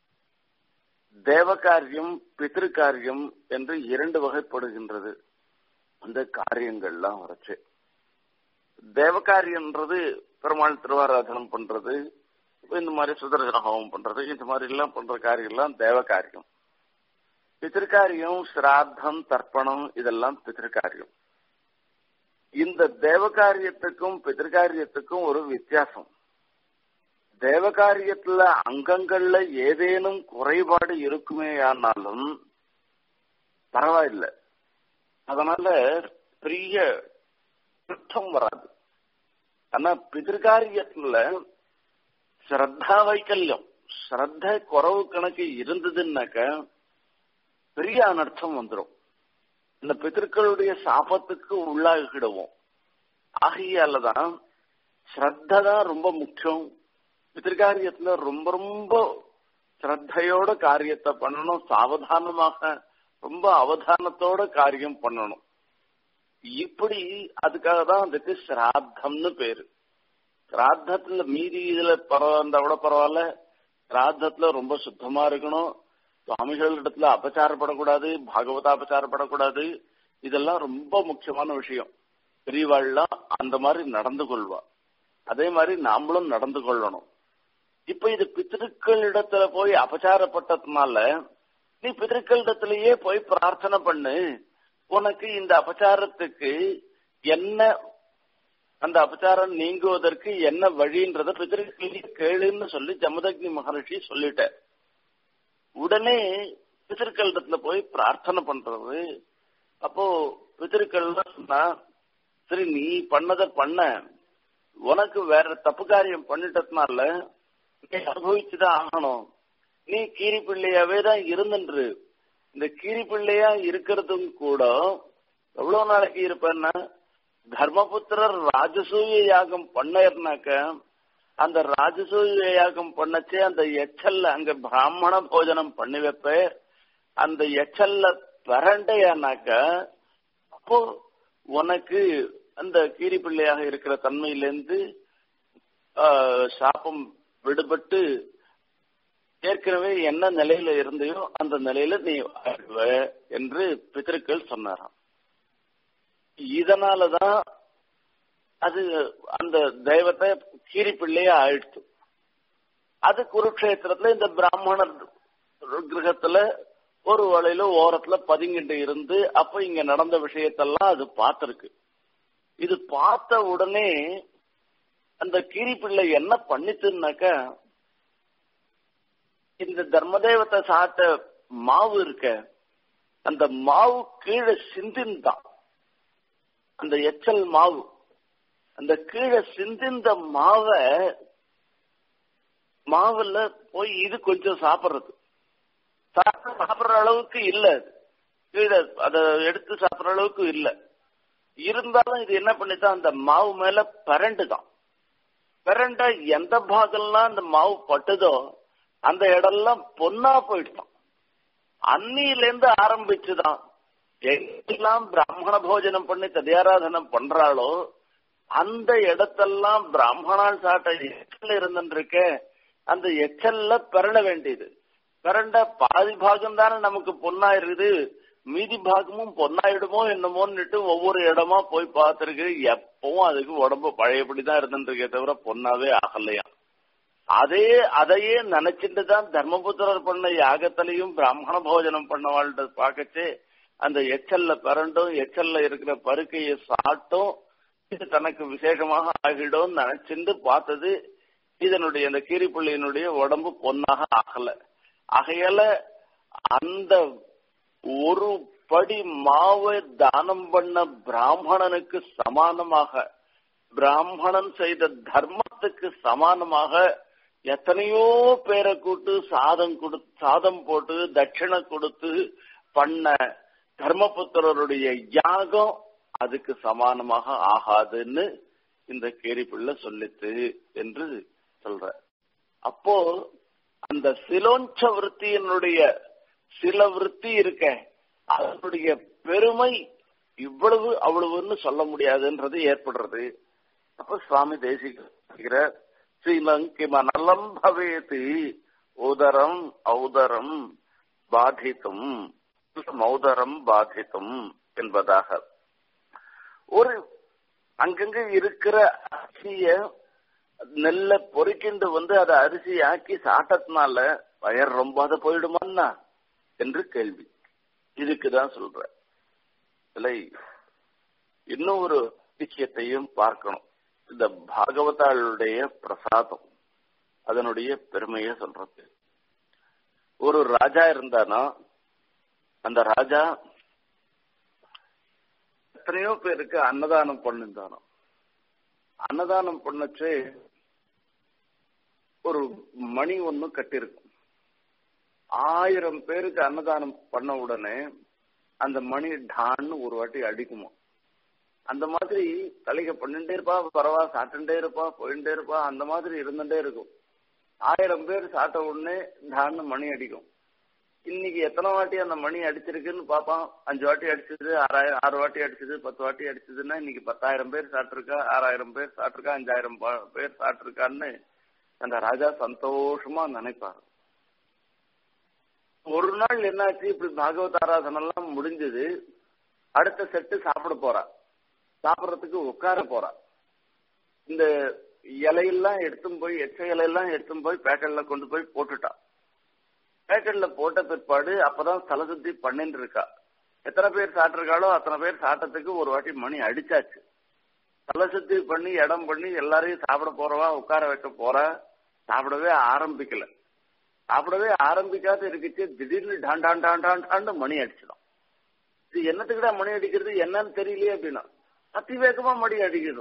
தேவகாரியம் பித்திருக்காரியம் என்று இரண்டு வகைப்படுகின்றது அந்த காரியங்கள்லாம் வரைச்சு தேவகாரியன்றது பெருமாள் திருவாராதனம் பண்றது இந்த மாதிரி சுதர்சன ஹோமம் பண்றது இந்த மாதிரி எல்லாம் பண்ற காரியம் எல்லாம் தேவகாரியம் பித்திருக்காரியம் சிராத்தம் தர்ப்பணம் இதெல்லாம் பித்திருக்காரியம் இந்த தேவகாரியத்துக்கும் பித்திருக்காரியத்துக்கும் ஒரு வித்தியாசம் தேவகாரியத்துல அங்கங்கள்ல ஏதேனும் குறைபாடு இருக்குமே ஆனாலும் பரவாயில்ல அதனால பெரிய குற்றம் வராது ஆனா பிதிர்காரியத்துல ஸ்ரத்தா வைக்கல்யம் ஸ்ரத்த குறவு கணக்கு இருந்ததுன்னாக்க பெரிய அனர்த்தம் வந்துடும் இந்த பிதர்களுடைய சாபத்துக்கு உள்ளாகிடுவோம் ஆகையாலதான் ஸ்ரத்த தான் ரொம்ப முக்கியம் பிதிர்காரியத்துல ரொம்ப ரொம்ப ஸ்ரத்தையோட காரியத்தை பண்ணணும் சாவதானமாக ரொம்ப அவதானத்தோட காரியம் பண்ணணும் இப்படி அதுக்காக தான் அதுக்கு சிராத்தம்னு பேரு சிராத்தத்துல மீதி இதுல பரவாயில்ல விட பரவாயில்ல சிராத்தத்துல ரொம்ப சுத்தமா இருக்கணும் சுவாமிகள் இடத்துல அபச்சாரப்படக்கூடாது பாகவத அபச்சாரப்படக்கூடாது இதெல்லாம் ரொம்ப முக்கியமான விஷயம் பெரியவாள்லாம் அந்த மாதிரி நடந்து கொள்வா அதே மாதிரி நாமளும் நடந்து கொள்ளணும் இப்ப இது பித்திருக்கள் இடத்துல போய் அபச்சாரப்பட்டதுனால நீ பித்திருக்கள் இடத்துலயே போய் பிரார்த்தனை பண்ணு உனக்கு இந்த அபச்சாரத்துக்கு என்ன அந்த அபச்சாரம் நீங்குவதற்கு என்ன வழின்றத பித்திருக்கள் கேளுன்னு சொல்லி ஜமதக்னி மகர்ஷி சொல்லிட்ட உடனே பித்திருக்களிடத்துல போய் பிரார்த்தனை பண்றது அப்போ பித்திருக்கள் சொன்னா சரி நீ பண்ணத பண்ண உனக்கு வேற தப்பு காரியம் பண்ணிட்டதுனால நீ அனுபவிச்சுதான் ஆகணும் நீ கீரி பிள்ளையாவே தான் இருந்துன்று இந்த கீரி பிள்ளையா இருக்கிறதும் கூட எவ்வளவு நாளைக்கு இருப்பேன்னா தர்மபுத்திரர் ராஜசூய யாகம் பண்ணாருனாக்க அந்த ராஜசூய யாகம் பண்ணச்சே அந்த எச்சல்ல அங்க பிராமண போஜனம் பண்ணி வைப்ப அந்த எச்சல்ல பிறண்டையானாக்க அப்போ உனக்கு அந்த கீரி பிள்ளையாக இருக்கிற தன்மையிலேருந்து சாப்பம் விடுபட்டு ஏற்கனவே என்ன நிலையில இருந்தையோ அந்த நிலையில நீ ஆடுவ என்று பிதற்கள் சொன்னாராம் இதனாலதான் அது அந்த தெய்வத்தை கீரி பிள்ளையா ஆயிடுச்சு அது குருக்ஷேத்திரத்துல இந்த பிராமணர் கிரகத்துல ஒரு வலையில ஓரத்துல பதுங்கிட்டு இருந்து அப்ப இங்க நடந்த விஷயத்தெல்லாம் அது பார்த்திருக்கு இது பார்த்த உடனே அந்த கீரி பிள்ளை என்ன பண்ணித்துனாக்க இந்த தர்மதேவத்தை சாட்ட மாவு இருக்க அந்த மாவு கீழே சிந்தின்தான் அந்த எச்சல் மாவு அந்த கீழே சிந்திந்த மாவை மாவுல போய் இது கொஞ்சம் சாப்பிடுறது சாப்பிடுற அளவுக்கு இல்ல கீழே அதை எடுத்து சாப்பிடுற அளவுக்கு இல்ல இருந்தாலும் இது என்ன பண்ணிதான் அந்த மாவு மேல பரண்டு தான் பரண்ட எந்த பாகம்லாம் அந்த மாவு பட்டுதோ அந்த இடம்லாம் பொன்னா போயிடுதான் அன்னியிலேருந்து ஆரம்பிச்சுதான் எங்கெல்லாம் பிராமண போஜனம் பண்ணி ததியாராதனம் பண்றாளோ அந்த இடத்தெல்லாம் பிராமணால் சாட்ட எச்சல் இருந்துருக்க அந்த எச்சல்ல பிறட வேண்டியது பிறண்ட பாதி பாகம் தானே நமக்கு பொண்ணா இருக்குது மீதி பாகமும் பொண்ணாயிடுமோ என்னமோன்னுட்டு ஒவ்வொரு இடமா போய் பார்த்திருக்கு எப்பவும் அதுக்கு உடம்பு பழையபடிதான் இருந்துருக்கே தவிர பொண்ணாவே ஆகலையா அதே அதையே நினைச்சிட்டு தான் தர்மபுத்திரர் பண்ண யாகத்திலையும் பிராமண போஜனம் பண்ணவாள்கிட்ட பார்க்கச்சே அந்த எச்சல்ல பிறண்டும் எச்சல்ல இருக்கிற பருக்கையை சாட்டும் இது தனக்கு விசேஷமாக ஆகிடும் நினைச்சிட்டு பார்த்தது இதனுடைய அந்த கீரிப்புள்ளியினுடைய உடம்பு பொன்னாக ஆகல ஆகையால அந்த ஒரு படி மாவை தானம் பண்ண பிராமணனுக்கு சமானமாக பிராமணன் செய்த தர்மத்துக்கு சமானமாக எத்தனையோ பேரை கூட்டு சாதம் கொடு சாதம் போட்டு தட்சிணை கொடுத்து பண்ண தர்மபுத்திரருடைய யாகம் அதுக்கு சமானமாக ஆகாதுன்னு இந்த கேரிப்பிள்ளை சொல்லித்து என்று சொல்ற அப்போ அந்த சிலோஞ்ச விற்த்தியினுடைய சில விற்பி இருக்க அதனுடைய பெருமை இவ்வளவு அவ்வளவுன்னு சொல்ல முடியாதுன்றது ஏற்படுறது அப்ப சுவாமி தேசிகிற ஸ்ரீலங்கிமனலம் பவேத்து உதரம் ஔதரம் பாதித்தும் மௌதரம் பாதித்தும் என்பதாக ஒரு அங்கங்க இருக்கிற அரிசிய நெல்ல பொறிக்கிண்டு வந்து அதை அரிசி ஆக்கி சாட்டத்தினால வயர் ரொம்ப அதை போயிடுமான்னா என்று கேள்வி இதுக்குதான் சொல்ற இல்லை இன்னும் ஒரு விஷயத்தையும் பார்க்கணும் இந்த பாகவதாளுடைய பிரசாதம் அதனுடைய பெருமையை சொல்றது ஒரு ராஜா இருந்தானா அந்த ராஜா எத்தனையோ பேருக்கு அன்னதானம் பண்ணிருந்தானோ அன்னதானம் பண்ணச்சு ஒரு மணி ஒண்ணு கட்டிருக்கும் ஆயிரம் பேருக்கு அன்னதானம் பண்ண உடனே அந்த மணி டான்னு ஒரு வாட்டி அடிக்குமா அந்த மாதிரி தலைக பண்ணிட்டே இருப்பா பரவா சாப்பிட்டுட்டே இருப்பா போயிட்டே இருப்பா அந்த மாதிரி இருந்துட்டே இருக்கும் ஆயிரம் பேர் சாப்பிட்ட உடனே டான்னு மணி அடிக்கும் இன்னைக்கு எத்தனை வாட்டி அந்த மணி அடிச்சிருக்குன்னு பாப்பான் அஞ்சு வாட்டி அடிச்சது ஆறாயிரம் ஆறு வாட்டி அடிச்சது பத்து வாட்டி அடிச்சதுன்னா இன்னைக்கு பத்தாயிரம் பேர் சாப்பிட்டுருக்கா ஆறாயிரம் பேர் சாப்பிட்டுருக்கா அஞ்சாயிரம் பேர் சாப்பிட்டுருக்கான்னு அந்த ராஜா சந்தோஷமா நினைப்பார் ஒரு நாள் என்னாச்சு இப்படி பாகவத ஆராதனை எல்லாம் முடிஞ்சது அடுத்த செட்டு சாப்பிட போறா சாப்பிடறதுக்கு உட்கார போறா இந்த இலையெல்லாம் எடுத்தும் போய் எச்ச இலையெல்லாம் எடுத்தும் போய் பேக்கெட்ல கொண்டு போய் போட்டுட்டா பேக்கெட்ல போட்ட பிற்பாடு அப்பதான் தலை சுத்தி பண்ணிட்டு இருக்கா எத்தனை பேர் சாப்பிட்டிருக்காளோ அத்தனை பேர் சாப்பிட்டதுக்கு ஒரு வாட்டி மணி அடிச்சாச்சு தலை சுத்தி பண்ணி இடம் பண்ணி எல்லாரையும் சாப்பிட போறவா உட்கார வைக்க போறா சாப்பிடவே ஆரம்பிக்கல சாப்பிடவே ஆரம்பிக்காத இருக்குச்சு திடீர்னு டான் டான் டான் டான் டான்னு மணி அடிச்சிடும் இது என்னத்துக்குடா மணி அடிக்கிறது என்னன்னு தெரியலையே அப்படின்னா அதிவேகமா மணி அடிக்கிறோம்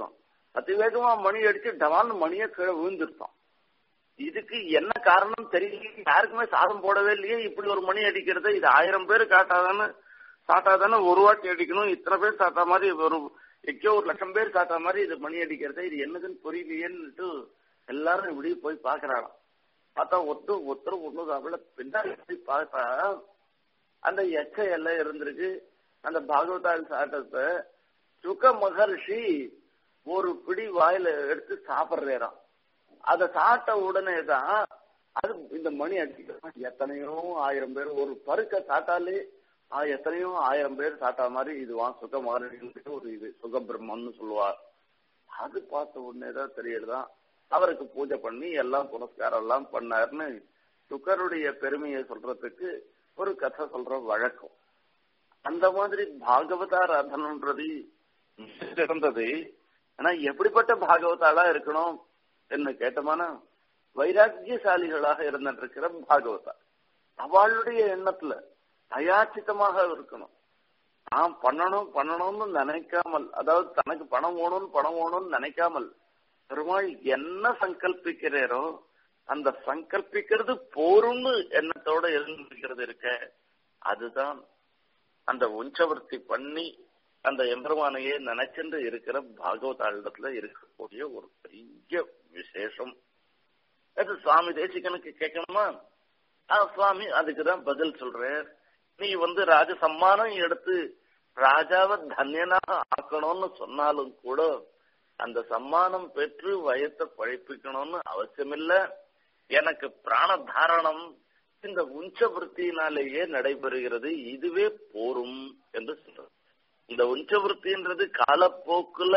அதிவேகமா மணி அடிச்சு டவான்னு மணியை கீழே விழுந்துருத்தான் இதுக்கு என்ன காரணம் தெரியல யாருக்குமே சாதம் போடவே இல்லையே இப்படி ஒரு மணி அடிக்கிறது இது ஆயிரம் பேர் காட்டாதானே சாட்டாதானே ஒரு வாட்டி அடிக்கணும் இத்தனை பேர் சாத்தா மாதிரி ஒரு எக்கோ ஒரு லட்சம் பேர் சாத்தா மாதிரி இது மணி அடிக்கிறது இது என்னதுன்னு புரியலையேன்னுட்டு எல்லாரும் இப்படி போய் பாக்குறாளாம் பார்த்தா ஒத்து ஒருத்தர் ஒண்ணு சாப்பிட பின்னாடி போய் பார்த்தா அந்த எச்ச எல்லாம் இருந்திருக்கு அந்த பாகவதால் சாட்டத்தை சுக மகர்ஷி ஒரு பிடி வாயில எடுத்து சாப்பிடுறாராம் அதை சாப்பிட்ட உடனே தான் அது இந்த மணி அடிச்சுக்கலாம் எத்தனையோ ஆயிரம் பேர் ஒரு பருக்க சாட்டாலே எத்தனையோ ஆயிரம் பேர் சாட்டா மாதிரி இதுவான் சுக மகர்ஷி ஒரு இது சுக பிரம்மன்னு சொல்லுவார் அது பார்த்த உடனே தான் தெரியறதான் அவருக்கு பூஜை பண்ணி எல்லாம் புனஸ்காரம் எல்லாம் பண்ணாருன்னு சுக்கருடைய பெருமையை சொல்றதுக்கு ஒரு கதை சொல்ற வழக்கம் அந்த மாதிரி பாகவதாராதனன்றது சிறந்தது ஆனா எப்படிப்பட்ட பாகவதாளா இருக்கணும் என்ன கேட்டோம்னா வைராக்கியசாலிகளாக இருந்துட்டு இருக்கிற பாகவதா அவளுடைய எண்ணத்துல அயாச்சித்தமாக இருக்கணும் நான் பண்ணணும் பண்ணணும்னு நினைக்காமல் அதாவது தனக்கு பணம் வேணும்னு பணம் வேணும்னு நினைக்காமல் பெருமாள் என்ன சங்கல்பிக்கிறாரோ அந்த சங்கல்பிக்கிறது போரும்னு எண்ணத்தோட இருந்திருக்கிறது இருக்க அதுதான் அந்த உஞ்சவர்த்தி பண்ணி அந்த எம்பெருமானையே நினைச்சென்று இருக்கிற பாகவதாளிடத்துல இருக்கக்கூடிய ஒரு பெரிய விசேஷம் அது சுவாமி தேசிகனுக்கு கேட்கணுமா சுவாமி அதுக்குதான் பதில் சொல்றேன் நீ வந்து ராஜ சம்மானம் எடுத்து ராஜாவை தன்யனாக ஆக்கணும்னு சொன்னாலும் கூட அந்த சம்மானம் பெற்று வயத்தை பழிப்பிக்கணும்னு அவசியமில்ல எனக்கு பிராண தாரணம் இந்த உஞ்சவருத்தியினாலேயே நடைபெறுகிறது இதுவே போரும் என்று சொல்றது இந்த உஞ்சவருத்தின்றது காலப்போக்குல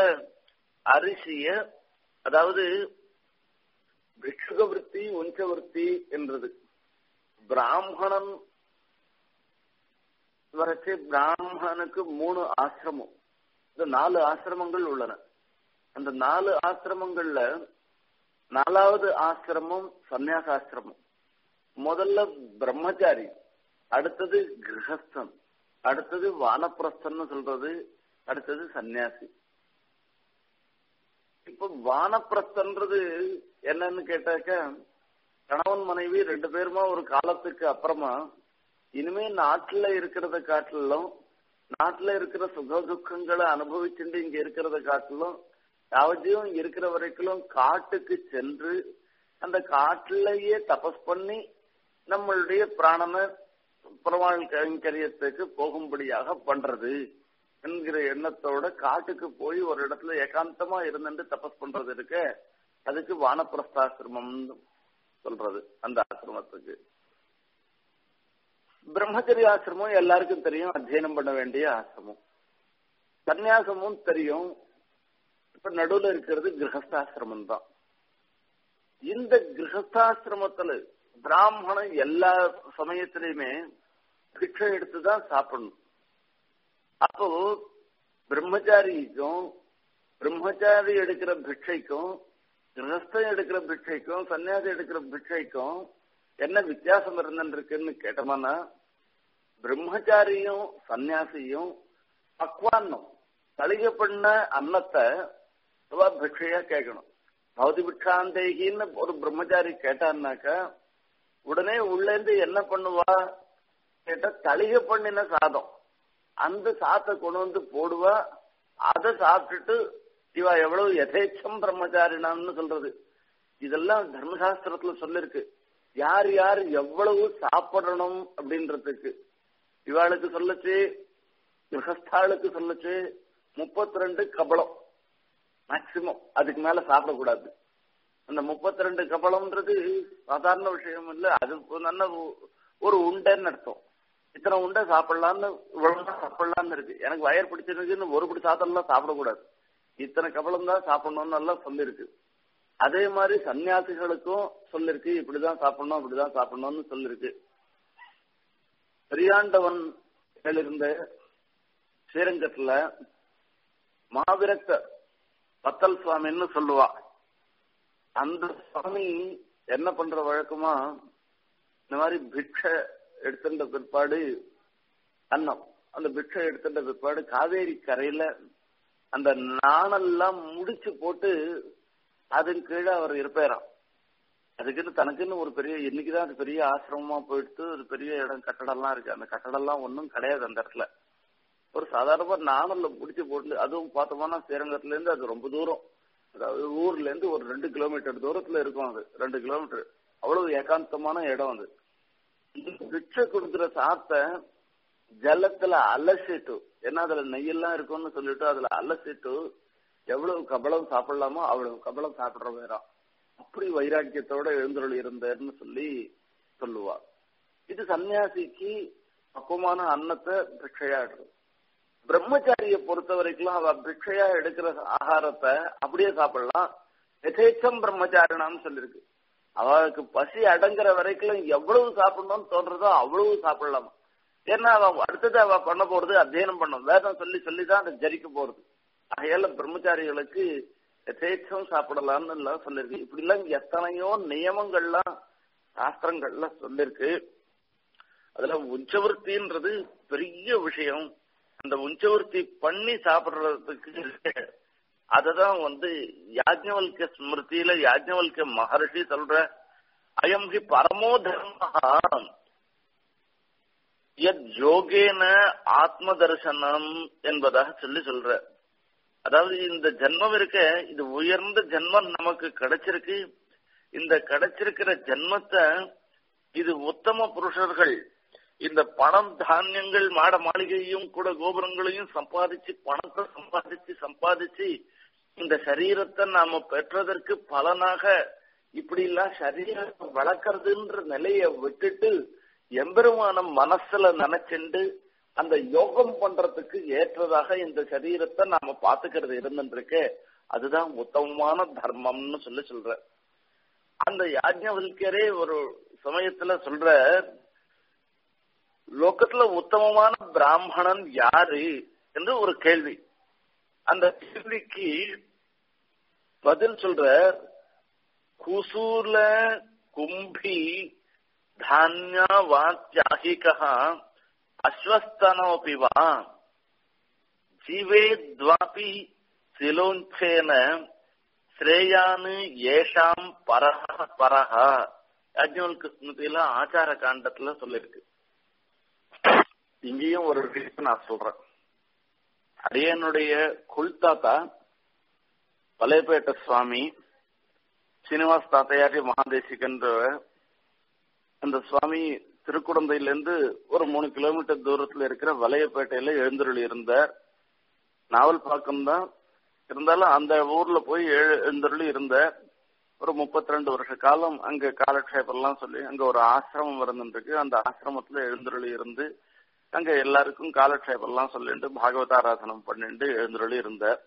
அரிசிய அதாவது விருட்சுகவருத்தி உஞ்சவருத்தி என்றது பிராமணன் வரைச்சு பிராமணனுக்கு மூணு ஆசிரமம் இந்த நாலு ஆசிரமங்கள் உள்ளன அந்த நாலு ஆசிரமங்கள்ல நாலாவது ஆசிரமம் சந்நியாசாசிரமம் முதல்ல பிரம்மச்சாரி அடுத்தது கிரகஸ்தன் அடுத்தது வானப்பிரஸ்தன் சொல்றது அடுத்தது சன்னியாசி இப்ப வானப்பிரஸ்தன்றது என்னன்னு கேட்டாக்க கணவன் மனைவி ரெண்டு பேருமா ஒரு காலத்துக்கு அப்புறமா இனிமே நாட்டுல இருக்கிறத காட்டிலும் நாட்டுல இருக்கிற சுக துக்கங்களை அனுபவிச்சுட்டு இங்க இருக்கிறத காட்டிலும் யாவத்தையும் இருக்கிற வரைக்கும் காட்டுக்கு சென்று அந்த காட்டிலேயே தபஸ் பண்ணி நம்மளுடைய பிராணனை பெருமாள் கைங்கரியத்துக்கு போகும்படியாக பண்றது என்கிற எண்ணத்தோட காட்டுக்கு போய் ஒரு இடத்துல ஏகாந்தமா இருந்துட்டு தபஸ் பண்றது இருக்க அதுக்கு வானப்பிரஸ்தாசிரமம் சொல்றது அந்த ஆசிரமத்துக்கு பிரம்மச்சரிய ஆசிரமம் எல்லாருக்கும் தெரியும் அத்தியனம் பண்ண வேண்டிய ஆசிரமம் சந்நியாசமும் தெரியும் இப்ப நடுவுல இருக்கிறது கிரகஸ்தாசிரமம் தான் இந்த கிரகஸ்தாசிரமத்துல பிராமணன் எல்லா சமயத்திலையுமே பிக்ஷை எடுத்துதான் சாப்பிடணும் அப்போ பிரம்மச்சாரிக்கும் பிரம்மச்சாரி எடுக்கிற பிக்ஷைக்கும் கிரகஸ்தன் எடுக்கிற பிக்ஷைக்கும் சன்னியாசி எடுக்கிற பிக்ஷைக்கும் என்ன வித்தியாசம் இருந்துருக்குன்னு கேட்டோம்னா பிரம்மச்சாரியும் சன்னியாசியும் பக்வான்னம் தளிகை பண்ண அன்னத்தை பிக்ஷையா கேட்கணும் பௌதி பிக்ஷாந்தேகின்னு ஒரு பிரம்மச்சாரி கேட்டான்னாக்கா உடனே உள்ளேந்து என்ன பண்ணுவா கேட்டா தளிகை பண்ணின சாதம் அந்த சாத்தை கொண்டு வந்து போடுவா அதை சாப்பிட்டுட்டு இவா எவ்வளவு யதேச்சம் பிரம்மச்சாரினான்னு சொல்றது இதெல்லாம் தர்மசாஸ்திரத்துல சொல்லிருக்கு யார் யார் எவ்வளவு சாப்பிடணும் அப்படின்றதுக்கு இவாளுக்கு சொல்லச்சு கிரகஸ்தாளுக்கு சொல்லச்சு முப்பத்தி ரெண்டு கபலம் மேக்சிமம் அதுக்கு மேல சாப்பிடக்கூடாது அந்த முப்பத்தி ரெண்டு கபலம்ன்றது சாதாரண விஷயம் இல்ல அது நல்ல ஒரு உண்டைன்னு அர்த்தம் இத்தனை உண்டை சாப்பிடலாம்னு இவ்வளவு சாப்பிடலாம்னு இருக்கு எனக்கு வயர் பிடிச்சிருக்குன்னு ஒரு பிடி சாதம்லாம் சாப்பிடக்கூடாது இத்தனை கபலம் தான் சாப்பிடணும்னு எல்லாம் சொல்லிருக்கு அதே மாதிரி சன்னியாசிகளுக்கும் சொல்லிருக்கு இப்படிதான் சாப்பிடணும் அப்படிதான் சாப்பிடணும்னு சொல்லிருக்கு பெரியாண்டவன் இருந்த ஸ்ரீரங்கத்துல மாவிரக்க பத்தல் சுவாமின்னு சொல்லுவா அந்த சுவாமி என்ன பண்ற வழக்கமா இந்த மாதிரி பிக்ஷை எடுத்துட்ட பிற்பாடு அன்னம் அந்த பிக்ஷை எடுத்துட்ட பிற்பாடு காவேரி கரையில அந்த நாணெல்லாம் முடிச்சு போட்டு அதன் கீழே அவர் இருப்பாராம் அதுக்குன்னு தனக்குன்னு ஒரு பெரிய இன்னைக்குதான் அது பெரிய ஆசிரமமா போயிட்டு ஒரு பெரிய இடம் கட்டடம்லாம் இருக்கு அந்த கட்டடம்லாம் ஒன்றும் கிடையாது அந்த இடத்துல ஒரு சாதாரண நாணல்ல முடிச்சு போட்டு அதுவும் பார்த்தோம்னா ஸ்ரீரங்கத்துல இருந்து அது ரொம்ப தூரம் அதாவது ஊர்ல இருந்து ஒரு ரெண்டு கிலோமீட்டர் தூரத்துல இருக்கும் அது ரெண்டு கிலோமீட்டர் அவ்வளவு ஏகாந்தமான இடம் அது பிச்சை கொடுக்குற சாத்தை ஜலத்துல அலசிட்டு ஏன்னா அதுல நெய்யெல்லாம் இருக்கும்னு சொல்லிட்டு அதுல அலசிட்டு எவ்வளவு கபலம் சாப்பிடலாமோ அவ்வளவு கபலம் சாப்பிடுற வேறாம் அப்படி வைராக்கியத்தோட எழுந்தருள் இருந்தார்னு சொல்லி சொல்லுவா இது சன்னியாசிக்கு பக்குவமான அன்னத்தை பிக்ஷையாடுறது பிரம்மச்சாரிய பொறுத்த வரைக்கும் அவ பிக்ஷையா எடுக்கிற ஆகாரத்தை அப்படியே சாப்பிடலாம் எதேச்சம் பிரம்மச்சாரினான்னு சொல்லிருக்கு அவளுக்கு பசி அடங்குற வரைக்கும் எவ்வளவு சாப்பிடணும்னு தோன்றதோ அவ்வளவு சாப்பிடலாம் ஏன்னா அவ அடுத்தது அவ பண்ண போறது அத்தியனம் பண்ணும் வேதம் சொல்லி சொல்லிதான் அதை ஜரிக்க போறது ஆகையால பிரம்மச்சாரிகளுக்கு எதேச்சம் சாப்பிடலாம்னு எல்லாம் சொல்லிருக்கு இப்படி எல்லாம் எத்தனையோ நியமங்கள்லாம் சாஸ்திரங்கள்ல சொல்லிருக்கு அதுல உச்சவர்த்தின்றது பெரிய விஷயம் அந்த உஞ்சவர்த்தி பண்ணி சாப்பிடுறதுக்கு அததான் வந்து யாஜ்ஞவல்க ஸ்மிருதியில யாஜ்ஞவல்க மகர்ஷி சொல்ற அயம் ஹி பரமோ தர்மஹா எத் யோகேன ஆத்ம தரிசனம் என்பதாக சொல்லி சொல்ற அதாவது இந்த ஜென்மம் இருக்க இது உயர்ந்த ஜென்மம் நமக்கு கிடைச்சிருக்கு இந்த கிடைச்சிருக்கிற ஜென்மத்தை இது உத்தம புருஷர்கள் இந்த பணம் தானியங்கள் மாட மாளிகையும் கூட கோபுரங்களையும் சம்பாதிச்சு பணத்தை சம்பாதிச்சு சம்பாதிச்சு இந்த சரீரத்தை நாம பெற்றதற்கு பலனாக இப்படி எல்லாம் சரீரத்தை வளர்க்கறதுன்ற நிலைய விட்டுட்டு எம்பெருமான மனசுல நினைச்சுண்டு அந்த யோகம் பண்றதுக்கு ஏற்றதாக இந்த சரீரத்தை நாம பாத்துக்கிறது இருந்துருக்கு அதுதான் உத்தமமான தர்மம்னு சொல்லி சொல்ற அந்த யாஜ்ஞவல்கரே ஒரு சமயத்துல சொல்ற லோகத்துல உத்தமமான பிராமணன் யாரு என்று ஒரு கேள்வி அந்த கேள்விக்கு பதில் சொல்ற குசூல கும்பி தானியா வாத்தியாகிகா அஸ்வஸ்தனோபி வா ஜீவேத்வாபி சிலோஞ்சேன ஸ்ரேயானு ஏஷாம் பரஹ பரஹ யாஜ்ஞவல்க ஸ்மிருதியில ஆச்சார காண்டத்துல சொல்லிருக்கு இங்கேயும் ஒரு விஷயம் நான் சொல்றேன் அடியனுடைய குல்தாத்தா பழையப்பேட்டை சுவாமி சீனிவாஸ் தாத்தையாரி மகாதேசிகன்ற அந்த சுவாமி திருக்குடந்தையிலிருந்து ஒரு மூணு கிலோமீட்டர் தூரத்துல இருக்கிற வலையப்பேட்டையில எழுந்தருள் இருந்தார் நாவல் பாக்கம் தான் இருந்தாலும் அந்த ஊர்ல போய் எழுந்தருளி இருந்த ஒரு முப்பத்தி ரெண்டு வருஷ காலம் அங்க காலக்ஷேபம்லாம் சொல்லி அங்க ஒரு ஆசிரமம் இருந்துருக்கு அந்த ஆசிரமத்துல எழுந்தருளி இருந்து அங்க எல்லாருக்கும் காலக்ஷேபம்லாம் சொல்லிட்டு பாகவதாராதனம் பண்ணிட்டு எழுந்தருளி இருந்தார்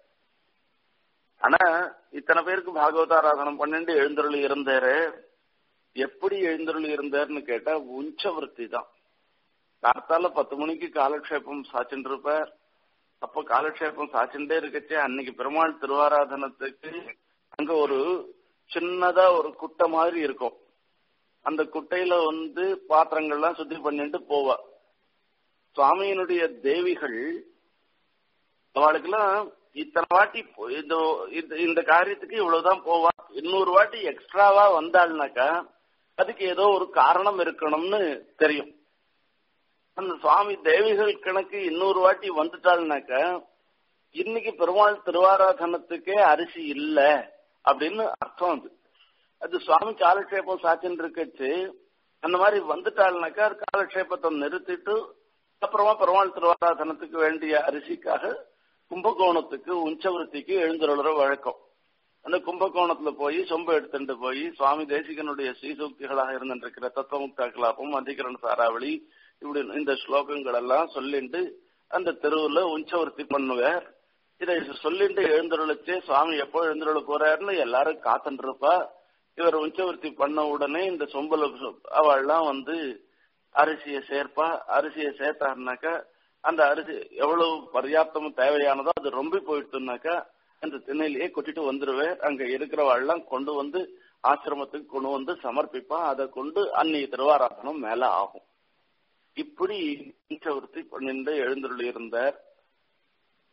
ஆனா இத்தனை பேருக்கு பாகவதாராதனம் பண்ணிட்டு எழுந்தருளி இருந்தாரு எப்படி எழுந்தருளி இருந்தாருன்னு கேட்டா உஞ்சவருத்தி தான் கார்த்தால பத்து மணிக்கு காலக்ஷேபம் சாச்சுட்டு இருப்பார் அப்ப காலக்ஷேபம் சாச்சுட்டே இருக்கச்சே அன்னைக்கு பெருமாள் திருவாராதனத்துக்கு அங்க ஒரு சின்னதா ஒரு குட்டை மாதிரி இருக்கும் அந்த குட்டையில வந்து பாத்திரங்கள்லாம் சுத்தி பண்ணிட்டு போவா சுவாமியினுடைய தேவிகள் அவளுக்கெல்லாம் இத்தனை வாட்டி இந்த இந்த காரியத்துக்கு இவ்வளவுதான் போவா இன்னொரு வாட்டி எக்ஸ்ட்ராவா வந்தாள்னாக்கா அதுக்கு ஏதோ ஒரு காரணம் இருக்கணும்னு தெரியும் அந்த சுவாமி தேவிகள் கணக்கு இன்னொரு வாட்டி வந்துட்டாள்னாக்கா இன்னைக்கு பெருமாள் திருவாராதனத்துக்கே அரிசி இல்ல அப்படின்னு அர்த்தம் அது அது சுவாமி காலக்ஷேபம் சாச்சின்னு இருக்கச்சு அந்த மாதிரி வந்துட்டாள்னாக்கா காலக்ஷேபத்தை நிறுத்திட்டு அப்புறமா பெருமாள் திருவாராதனத்துக்கு வேண்டிய அரிசிக்காக கும்பகோணத்துக்கு உஞ்சவருத்திக்கு எழுந்துருளற வழக்கம் அந்த கும்பகோணத்துல போய் சொம்ப எடுத்துட்டு போய் சுவாமி தேசிகனுடைய ஸ்ரீசூக்திகளாக இருந்திருக்கிற தத்துவமுக்தா கலாபம் அதிகரண சாராவளி இப்படி இந்த ஸ்லோகங்கள் எல்லாம் சொல்லிட்டு அந்த தெருவுல உஞ்சவருத்தி பண்ணுவார் இதை சொல்லிட்டு எழுந்துருளச்சே சுவாமி எப்போ எழுந்துருள போறாருன்னு எல்லாரும் காத்துட்டு இருப்பா இவர் உஞ்சவருத்தி பண்ண உடனே இந்த சொம்பல அவள்லாம் வந்து அரிசியை சேர்ப்பா அரிசியை சேர்த்தாருனாக்கா அந்த அரிசி எவ்வளவு பர்யாப்தமும் தேவையானதோ அது ரொம்ப போயிட்டுனாக்கா அந்த திண்ணையிலேயே கொட்டிட்டு வந்துருவேன் அங்க இருக்கிறவாள்லாம் கொண்டு வந்து ஆசிரமத்துக்கு கொண்டு வந்து சமர்ப்பிப்பா அதை கொண்டு அன்னைய திருவாராதனம் மேல ஆகும் இப்படி பஞ்சவர்த்தி பண்ணிட்டு எழுந்துள்ளி இருந்தார்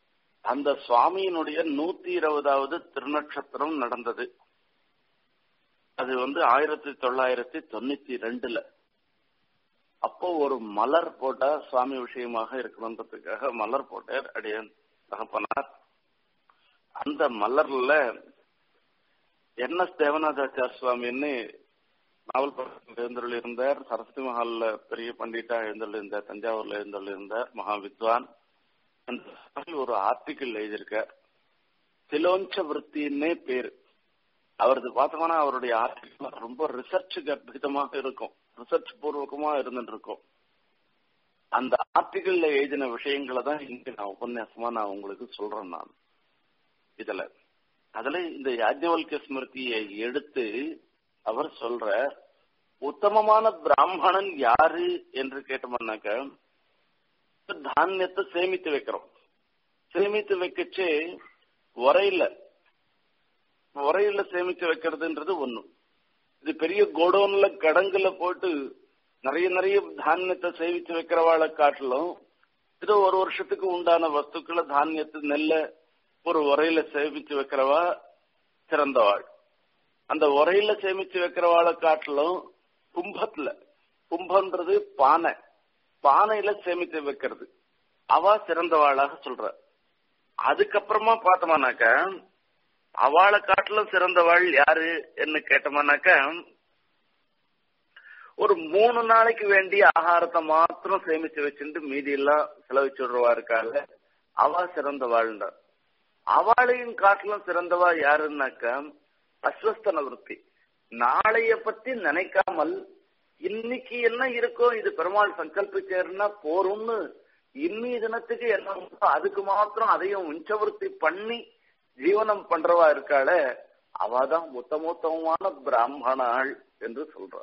அந்த சுவாமியினுடைய நூத்தி இருபதாவது திருநட்சத்திரம் நடந்தது அது வந்து ஆயிரத்தி தொள்ளாயிரத்தி தொண்ணூத்தி ரெண்டுல அப்போ ஒரு மலர் போட்டா சுவாமி விஷயமாக இருக்கணுன்றதுக்காக மலர் போட்டார் அடியன் தகப்பனார் அந்த மலர்ல என் எஸ் தேவநாதாச்சார் சுவாமின்னு நாவல் படத்தில் எழுந்தருள் இருந்தார் சரஸ்வதி மஹால்ல பெரிய பண்டிட்டா எழுந்தருள் இருந்தார் தஞ்சாவூர்ல எழுந்தருள் இருந்தார் மகா வித்வான் அந்த ஒரு ஆர்டிக்கிள் எழுதியிருக்கார் சிலோஞ்ச விற்த்தின்னே பேரு அவரது பார்த்தோம்னா அவருடைய ஆர்டிக்கிள் ரொம்ப ரிசர்ச் கற்பிதமாக இருக்கும் ரிசர்ச் பூர்வகமா இருந்துட்டு இருக்கும் அந்த ஆர்டிக்கிள்ல எழுதின விஷயங்களை தான் இங்க நான் உபன்யாசமா நான் உங்களுக்கு சொல்றேன் நான் இதுல அதுல இந்த யாஜ்ஞவல்க ஸ்மிருதியை எடுத்து அவர் சொல்ற உத்தமமான பிராமணன் யாரு என்று கேட்டோம்னாக்க தானியத்தை சேமித்து வைக்கிறோம் சேமித்து வைக்கச்சே உரையில உரையில சேமித்து வைக்கிறதுன்றது ஒண்ணு இது பெரிய கோடவுன்ல கடங்குல போட்டு நிறைய நிறைய தானியத்தை சேமித்து வைக்கிறவாளை காட்டிலும் ஏதோ ஒரு வருஷத்துக்கு உண்டான வஸ்துக்களை தானியத்தை நெல்ல ஒரு உரையில சேமிச்சு வைக்கிறவா சிறந்தவாள் அந்த உரையில சேமிச்சு வைக்கிறவாளை காட்டிலும் கும்பத்துல கும்பன்றது பானை பானையில சேமித்து வைக்கிறது அவ சிறந்தவாளாக சொல்ற அதுக்கப்புறமா பார்த்தோம்னாக்க அவளை காட்டிலும் சிறந்தவாள் யாரு என்ன கேட்டோம்னாக்க ஒரு மூணு நாளைக்கு வேண்டிய ஆகாரத்தை மாத்திரம் சேமிச்சு வச்சுட்டு மீதி எல்லாம் செலவிச்சு விடுறவா இருக்காங்க அவ சிறந்தவாள்ன்ற அவளையும் காட்டிலும் சிறந்தவா யாருன்னாக்க அஸ்வஸ்தன விருத்தி நாளைய பத்தி நினைக்காமல் இன்னைக்கு என்ன இருக்கோ இது பெருமாள் சங்கல்பிச்சேர்னா போரும்னு இன்னி தினத்துக்கு என்ன உண்டோ அதுக்கு மாத்திரம் அதையும் உஞ்சவருத்தி பண்ணி ஜீவனம் பண்றவா இருக்காள அவதான் உத்தமோத்தமமான பிராமணாள் என்று சொல்ற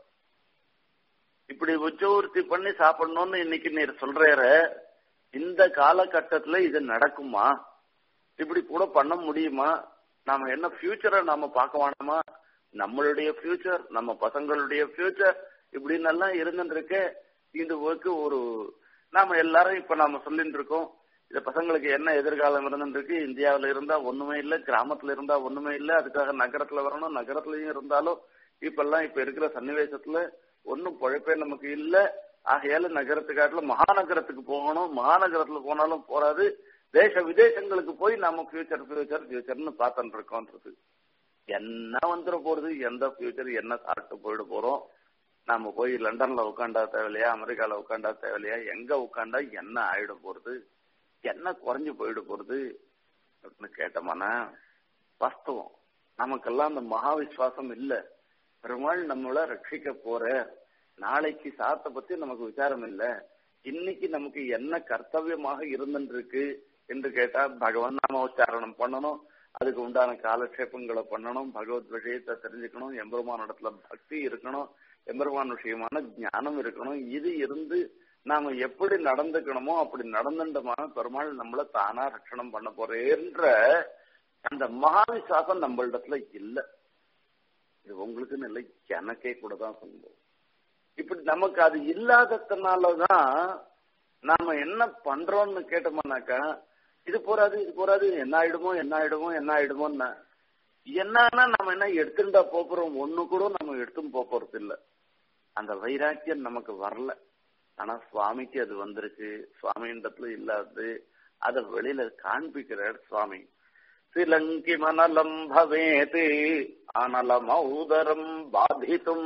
இப்படி உச்சவருத்தி பண்ணி சாப்பிடணும்னு இன்னைக்கு நீர் சொல்ற இந்த காலகட்டத்துல இது நடக்குமா இப்படி கூட பண்ண முடியுமா நாம என்ன ஃபியூச்சரை நாம பார்க்க வேணாமா நம்மளுடைய ஃபியூச்சர் நம்ம பசங்களுடைய ஃபியூச்சர் இப்படின்னு எல்லாம் இருந்துருக்கு இது ஒரு நாம எல்லாரும் இப்ப நாம சொல்லிட்டு இருக்கோம் இந்த பசங்களுக்கு என்ன எதிர்காலம் இருந்துருக்கு இந்தியாவில இருந்தா ஒண்ணுமே இல்ல கிராமத்துல இருந்தா ஒண்ணுமே இல்ல அதுக்காக நகரத்துல வரணும் நகரத்துலயும் இருந்தாலும் இப்ப எல்லாம் இப்ப இருக்கிற சன்னிவேசத்துல ஒன்னும் பொழைப்பே நமக்கு இல்ல ஆகையால நகரத்துக்காட்டுல மகாநகரத்துக்கு போகணும் மகாநகரத்துல போனாலும் போறாது தேச விதேசங்களுக்கு போய் நாம ஃபியூச்சர் ஃபியூச்சர் ஃபியூச்சர்னு பார்த்துட்டு இருக்கோன்றது என்ன வந்துட போறது எந்த ஃபியூச்சர் என்ன சாப்பிட்டு போயிட போறோம் நாம போய் லண்டன்ல உட்காண்டா தேவையில்லையா அமெரிக்கால உட்காண்டா தேவையில்லையா எங்க உட்காண்டா என்ன ஆயிட போறது என்ன குறைஞ்சு போயிட போறது அப்படின்னு கேட்டோம்னா வாஸ்தவம் நமக்கெல்லாம் அந்த மகா விசுவாசம் இல்ல பெருமாள் நம்மள ரட்சிக்க போற நாளைக்கு சாத்த பத்தி நமக்கு விசாரம் இல்ல இன்னைக்கு நமக்கு என்ன கர்த்தவியமாக இருந்துருக்கு என்று கேட்டா பகவான் நாம உச்சாரணம் பண்ணணும் அதுக்கு உண்டான காலக்ஷேபங்களை பண்ணணும் பகவத் விஷயத்தை தெரிஞ்சுக்கணும் எம்பெருமான் இடத்துல பக்தி இருக்கணும் எம்பெருமான் விஷயமான ஞானம் இருக்கணும் இது இருந்து நாம எப்படி நடந்துக்கணுமோ அப்படி நடந்துட்டோமான பெருமாள் நம்மள தானா ரட்சணம் பண்ண போறேன்ற அந்த மகாவிசுவாசம் நம்மளிடத்துல இல்ல இது உங்களுக்குன்னு இல்லை எனக்கே கூட தான் சொல்லுவோம் இப்படி நமக்கு அது இல்லாததுனாலதான் நாம என்ன பண்றோம்னு கேட்டோம்னாக்கா இது போறாது இது போறாது என்ன ஆயிடுமோ என்ன ஆயிடுமோ என்ன ஆயிடுமோன்னு என்னன்னா நம்ம என்ன எடுத்துட்டா போறோம் ஒண்ணு கூட நம்ம எடுத்தும் போறது இல்ல அந்த வைராக்கியம் நமக்கு வரல ஆனா சுவாமிக்கு அது வந்துருச்சு சுவாமின்றதுல இல்லாது அத வெளியில காண்பிக்கிறார் சுவாமி சிலங்கி மனலம் பவேது அனலமௌதரம் பாதித்தும்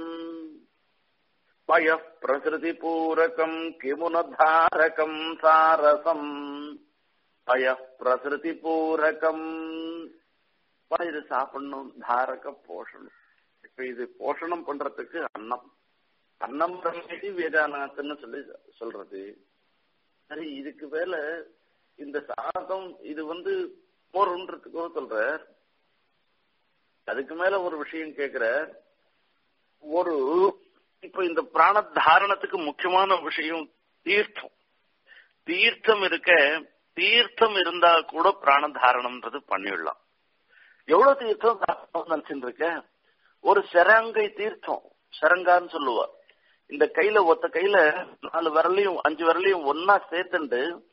பய பிரகிருதி பூரகம் கிமுனதாரகம் சாரசம் பய பிரகிருதி பூரகம் இது சாப்பிடணும் தாரக போஷணம் இப்ப இது போஷணம் பண்றதுக்கு அன்னம் அன்னம் பிரம்மதி வேதாநாத்னு சொல்லி சொல்றது சரி இதுக்கு மேல இந்த சாதம் இது வந்து போறன்றதுக்கோ சொல்ற அதுக்கு மேல ஒரு விஷயம் கேக்குற ஒரு இப்ப இந்த பிராண தாரணத்துக்கு முக்கியமான விஷயம் தீர்த்தம் தீர்த்தம் இருக்க தீர்த்தம் இருந்தா கூட பிராண தாரணம்ன்றது பண்ணிடலாம் எவ்வளவு தீர்த்தம் நினைச்சுட்டு இருக்க ஒரு சரங்கை தீர்த்தம் சரங்கான்னு சொல்லுவா இந்த கையில ஒத்த கையில நாலு விரலையும் அஞ்சு விரலையும் ஒன்னா சேர்த்துண்டு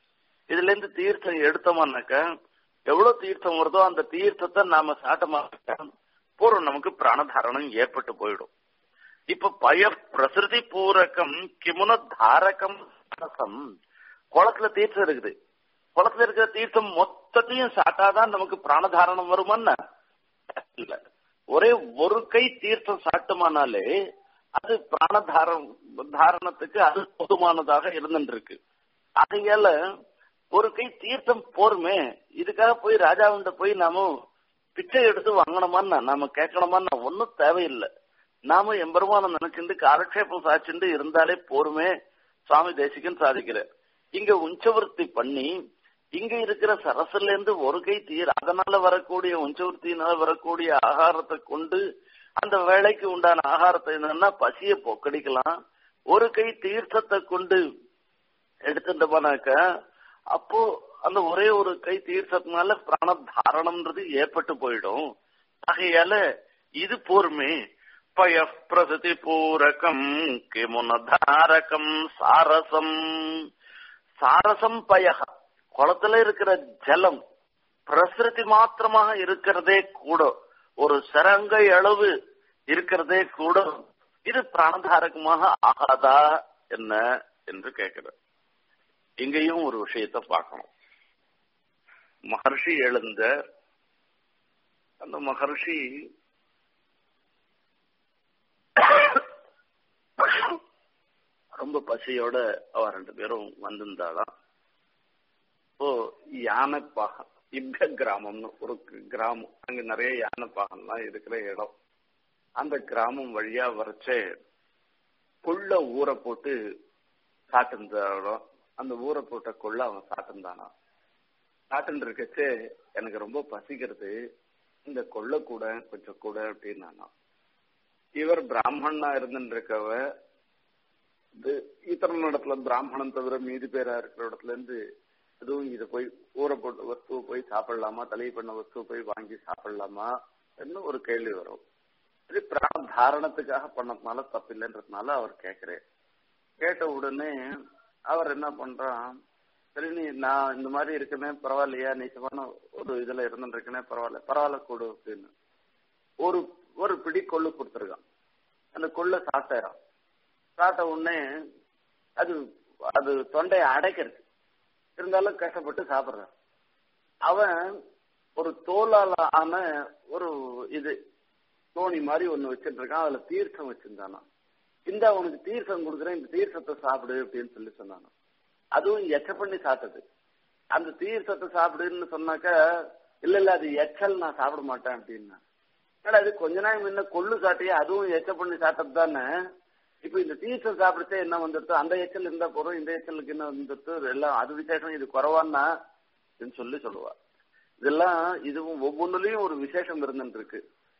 இதுல இருந்து தீர்த்தம் எடுத்தோம்னாக்க எவ்வளவு தீர்த்தம் வருதோ அந்த தீர்த்தத்தை நாம சாட்டமாக்க பூர்வம் நமக்கு பிராணதாரணம் ஏற்பட்டு போயிடும் இப்ப பய பிரசிருதி பூரகம் கிமுன தாரகம் ரசம் குளத்துல தீர்த்தம் இருக்குது குளத்துல இருக்கிற தீர்த்தம் மொத்தத்தையும் சாட்டாதான் நமக்கு பிராணதாரணம் வருமான்னு இல்ல ஒரே ஒரு கை தீர்த்தம் சாட்டுமானாலே அது பிராணதாரம் தாரணத்துக்கு அது போதுமானதாக இருந்துருக்கு ஆகையால ஒரு கை தீர்த்தம் போருமே இதுக்காக போய் ராஜாவிட்ட போய் நாம பிச்சை எடுத்து வாங்கணுமான்னா நாம கேட்கணுமான்னா ஒன்னும் தேவையில்லை நாம எம்பெருமான நினைச்சுட்டு காலக்ஷேபம் சாச்சுண்டு இருந்தாலே போருமே சுவாமி தேசிகன் சாதிக்கிறார் இங்க உஞ்சவர்த்தி பண்ணி இங்க இருக்கிற சரசுல இருந்து ஒரு கை தீர் அதனால வரக்கூடிய உஞ்சவர்த்தியினால வரக்கூடிய ஆகாரத்தை கொண்டு அந்த வேலைக்கு உண்டான ஆகாரத்தை என்னன்னா பசிய பொக்கடிக்கலாம் ஒரு கை தீர்த்தத்தை கொண்டு எடுத்துட்டோம்னாக்க அப்போ அந்த ஒரே ஒரு கை தீர்த்தத்தினால பிராண தாரணம்ன்றது ஏற்பட்டு போயிடும் ஆகையால இது போருமே பய பிரசதி பூரகம் கிமுனதாரகம் சாரசம் சாரசம் பயக குளத்துல இருக்கிற ஜலம் பிரசிருதி மாத்திரமாக இருக்கிறதே கூட ஒரு சரங்கை அளவு இருக்கிறதே கூட இது பிராணதாரகமாக ஆகாதா என்ன என்று கேட்கிறார் இங்கேயும் ஒரு விஷயத்த பார்க்கணும் மகர்ஷி எழுந்த அந்த மகர்ஷி ரொம்ப பசியோட அவ ரெண்டு பேரும் வந்திருந்தாளாம் இப்போ யானைப்பாகம் இப்க கிராமம்னு ஒரு கிராமம் அங்க நிறைய யானைப்பாகம்லாம் இருக்கிற இடம் அந்த கிராமம் வழியா வரைச்சே கொள்ள ஊரை போட்டு சாட்டிருந்த இடம் அந்த ஊரை போட்ட கொள்ள அவன் சாட்டிருந்தானா சாட்டுன்னு இருக்கச்சு எனக்கு ரொம்ப பசிக்கிறது இந்த கொள்ள கூட கொஞ்சம் கூட அப்படின்னானா இவர் பிராமணனா இருந்துட்டு இருக்கவ இது இத்தனை இடத்துல பிராமணன் தவிர மீதி பேரா இருக்கிற இடத்துல இருந்து எதுவும் இது போய் ஊற போட்ட வஸ்துவை போய் சாப்பிடலாமா தலை பண்ண வஸ்துவை போய் வாங்கி சாப்பிடலாமா ஒரு கேள்வி வரும் இது பிராண தாரணத்துக்காக பண்ணதுனால தப்பில்லைன்றதுனால அவர் கேட்கிறேன் கேட்ட உடனே அவர் என்ன பண்றான் சரி நீ நான் இந்த மாதிரி இருக்கனே பரவாயில்லையா நீச்சமான ஒரு இதுல இருந்துருக்கனே பரவாயில்ல பரவாயில்ல கொடு அப்படின்னு ஒரு ஒரு பிடி கொள்ளு கொடுத்துருக்கான் அந்த கொள்ளை சாப்பிட்டாரான் சாப்பிட்ட உடனே அது அது தொண்டையை அடைக்கிறது இருந்தாலும் கஷ்டப்பட்டு சாப்பிடுறான் அவன் ஒரு தோலால ஆன ஒரு இது தோணி மாதிரி ஒண்ணு வச்சுட்டு இருக்கான் அதுல தீர்த்தம் வச்சிருந்தானா இந்த அவனுக்கு தீர்த்தம் கொடுக்குறேன் இந்த தீர்த்தத்தை சாப்பிடு அப்படின்னு சொல்லி சொன்னானா அதுவும் எச்ச பண்ணி சாப்பிட்டது அந்த தீர்த்தத்தை சாப்பிடுன்னு சொன்னாக்க இல்ல இல்ல அது எச்சல் நான் சாப்பிட மாட்டேன் அப்படின்னா அது கொஞ்ச நாள் முன்ன கொள்ளு காட்டி அதுவும் எச்ச பண்ணி சாப்பிட்டது தானே இப்ப இந்த தீர்த்தம் சாப்பிடுச்சே என்ன வந்துடுது அந்த எச்சல் இருந்தா போறோம் இந்த எச்சலுக்கு என்ன வந்துடுது எல்லாம் அது விசேஷம் இது குறவான்னா சொல்லி சொல்லுவா இதெல்லாம் இதுவும் ஒவ்வொன்றுலயும் ஒரு விசேஷம் இருந்துட்டு இருக்கு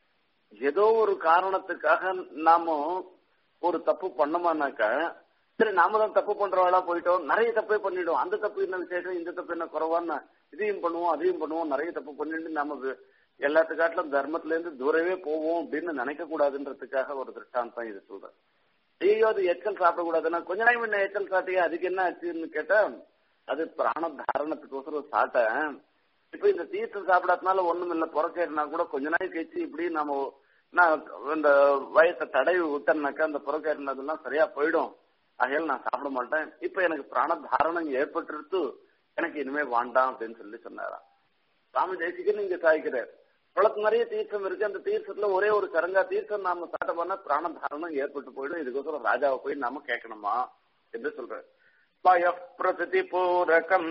ஏதோ ஒரு காரணத்துக்காக நாம ஒரு தப்பு பண்ணோமானாக்கா சரி நாம தான் தப்பு பண்றவாளா போயிட்டோம் நிறைய தப்பே பண்ணிடும் அந்த தப்பு என்ன விசேஷம் இந்த தப்பு என்ன குறவான்னா இதையும் பண்ணுவோம் அதையும் பண்ணுவோம் நிறைய தப்பு பண்ணிட்டு நாம எல்லாத்துக்காட்டிலும் தர்மத்துல இருந்து தூரவே போவோம் அப்படின்னு நினைக்க கூடாதுன்றதுக்காக ஒரு திருஷ்டாந்தம் இது சொல்றேன் ஐயோ அது எச்சல் சாப்பிடக்கூடாதுன்னா கொஞ்ச நாள் முன்ன எச்சல் சாட்டியா அதுக்கு என்ன ஆச்சுன்னு கேட்டா அது பிராண தாரணத்துக்கோசரம் சாட்டேன் இப்ப இந்த தீர்த்தம் சாப்பிடாதனால ஒண்ணும் இல்ல புறக்கேறினா கூட கொஞ்ச நாள் கழிச்சு இப்படி நம்ம நான் இந்த வயசை தடவி விட்டேன்னாக்கா அந்த புறக்கேறினதெல்லாம் சரியா போயிடும் ஆகையால் நான் சாப்பிட மாட்டேன் இப்ப எனக்கு பிராண தாரணம் ஏற்பட்டுருத்து எனக்கு இனிமே வேண்டாம் அப்படின்னு சொல்லி சொன்னாராம் சாமி தேசிகன் இங்க சாய்க்கிறார் குளத்து நிறைய தீர்த்தம் இருக்கு அந்த தீர்த்தத்துல ஒரே ஒரு கரங்கா தீர்த்தம் நாம சாட்ட பண்ணா பிராண தாரணம் ஏற்பட்டு போயிடும் இதுக்கோசரம் ராஜாவை போய் நாம கேட்கணுமா என்று சொல்றாரு பய பிரசிதி பூரகம்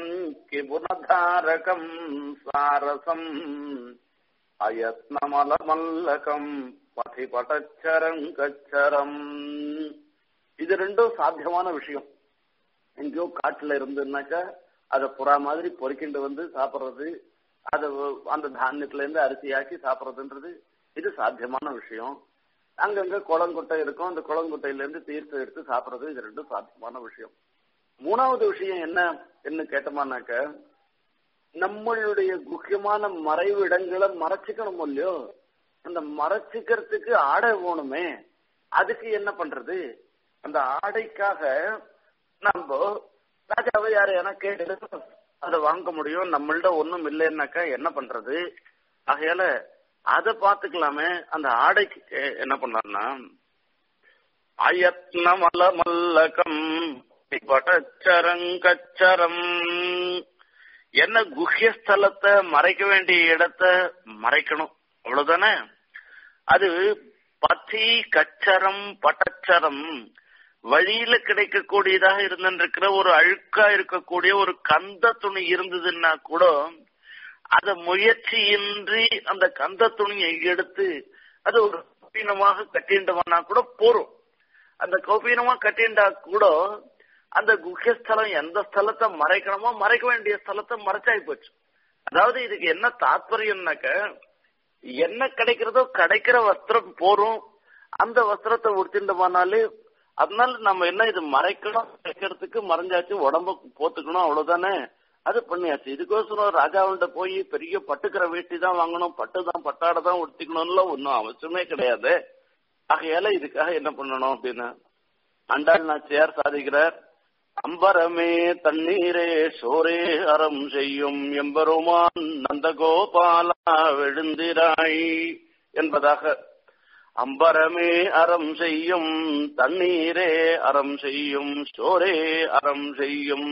கிபுனதாரகம் சாரசம் அயத்னமல மல்லகம் பதிபடச்சரங்கச்சரம் இது ரெண்டும் சாத்தியமான விஷயம் எங்கேயோ காட்டுல இருந்துன்னாக்கா அதை புறா மாதிரி பொறுக்கிண்டு வந்து சாப்பிடுறது அதை அந்த தானியத்துல இருந்து அரிசியாக்கி சாப்பிடுறதுன்றது இது சாத்தியமான விஷயம் அங்கங்க குளங்குட்டை இருக்கும் அந்த குளங்குட்டையில இருந்து தீர்த்தம் எடுத்து சாப்பிடுறது இது ரெண்டும் சாத்தியமான விஷயம் மூணாவது விஷயம் என்ன என்ன கேட்டோமானாக்க நம்மளுடைய முக்கியமான மறைவு இடங்களை மறைச்சிக்கணும் இல்லையோ அந்த மறைச்சிக்கிறதுக்கு ஆடை வேணுமே அதுக்கு என்ன பண்றது அந்த ஆடைக்காக நம்ம ராஜாவை யாரையான கேட்டு அதை வாங்க முடியும் நம்மள்ட ஒண்ணும் இல்லைன்னாக்கா என்ன பண்றது ஆகையால அதை பாத்துக்கலாமே அந்த ஆடைக்கு என்ன பண்ணாருன்னா அயத்னமல மல்லகம் படச்சரங்கச்சரம் என்ன குஹ்யஸ்தலத்தை மறைக்க வேண்டிய இடத்த மறைக்கணும் அவ்வளவுதானே அது பத்தி கச்சரம் பட்டச்சரம் வழியில கிடைக்கக்கூடியதாக இருந்திருக்கிற ஒரு அழுக்கா இருக்கக்கூடிய ஒரு கந்த துணி இருந்ததுன்னா கூட அத முயற்சியின்றி அந்த கந்த துணியை எடுத்து அது ஒரு கௌபீனமாக கட்டிண்டவனா கூட போறோம் அந்த கௌபீனமா கட்டிண்டா கூட அந்த குஹ்யஸ்தலம் எந்த ஸ்தலத்தை மறைக்கணுமோ மறைக்க வேண்டிய ஸ்தலத்தை மறைச்சாய் போச்சு அதாவது இதுக்கு என்ன தாத்பரியம்னாக்க என்ன கிடைக்கிறதோ கிடைக்கிற வஸ்திரம் போறோம் அந்த வஸ்திரத்தை உடுத்திண்டோமானாலே அதனால நம்ம என்ன இது மறைக்கணும் மறைக்கிறதுக்கு மறைஞ்சாச்சு உடம்ப போத்துக்கணும் அவ்வளவுதானே அது பண்ணியாச்சு இதுக்கோசரம் ராஜாவுண்ட போய் பெரிய பட்டுக்கிற வேட்டி தான் வாங்கணும் பட்டு தான் பட்டாடை தான் உடுத்திக்கணும்ல ஒன்றும் அவசியமே கிடையாது ஆகையால இதுக்காக என்ன பண்ணணும் அப்படின்னு அண்டாள் நாச்சியார் சாதிக்கிறார் அம்பரமே தண்ணீரே சோரே அறம் செய்யும் எம்பெருமான் நந்தகோபாலா விழுந்திராய் என்பதாக அம்பரமே அறம் செய்யும் தண்ணீரே அறம் செய்யும் சோரே அறம் செய்யும்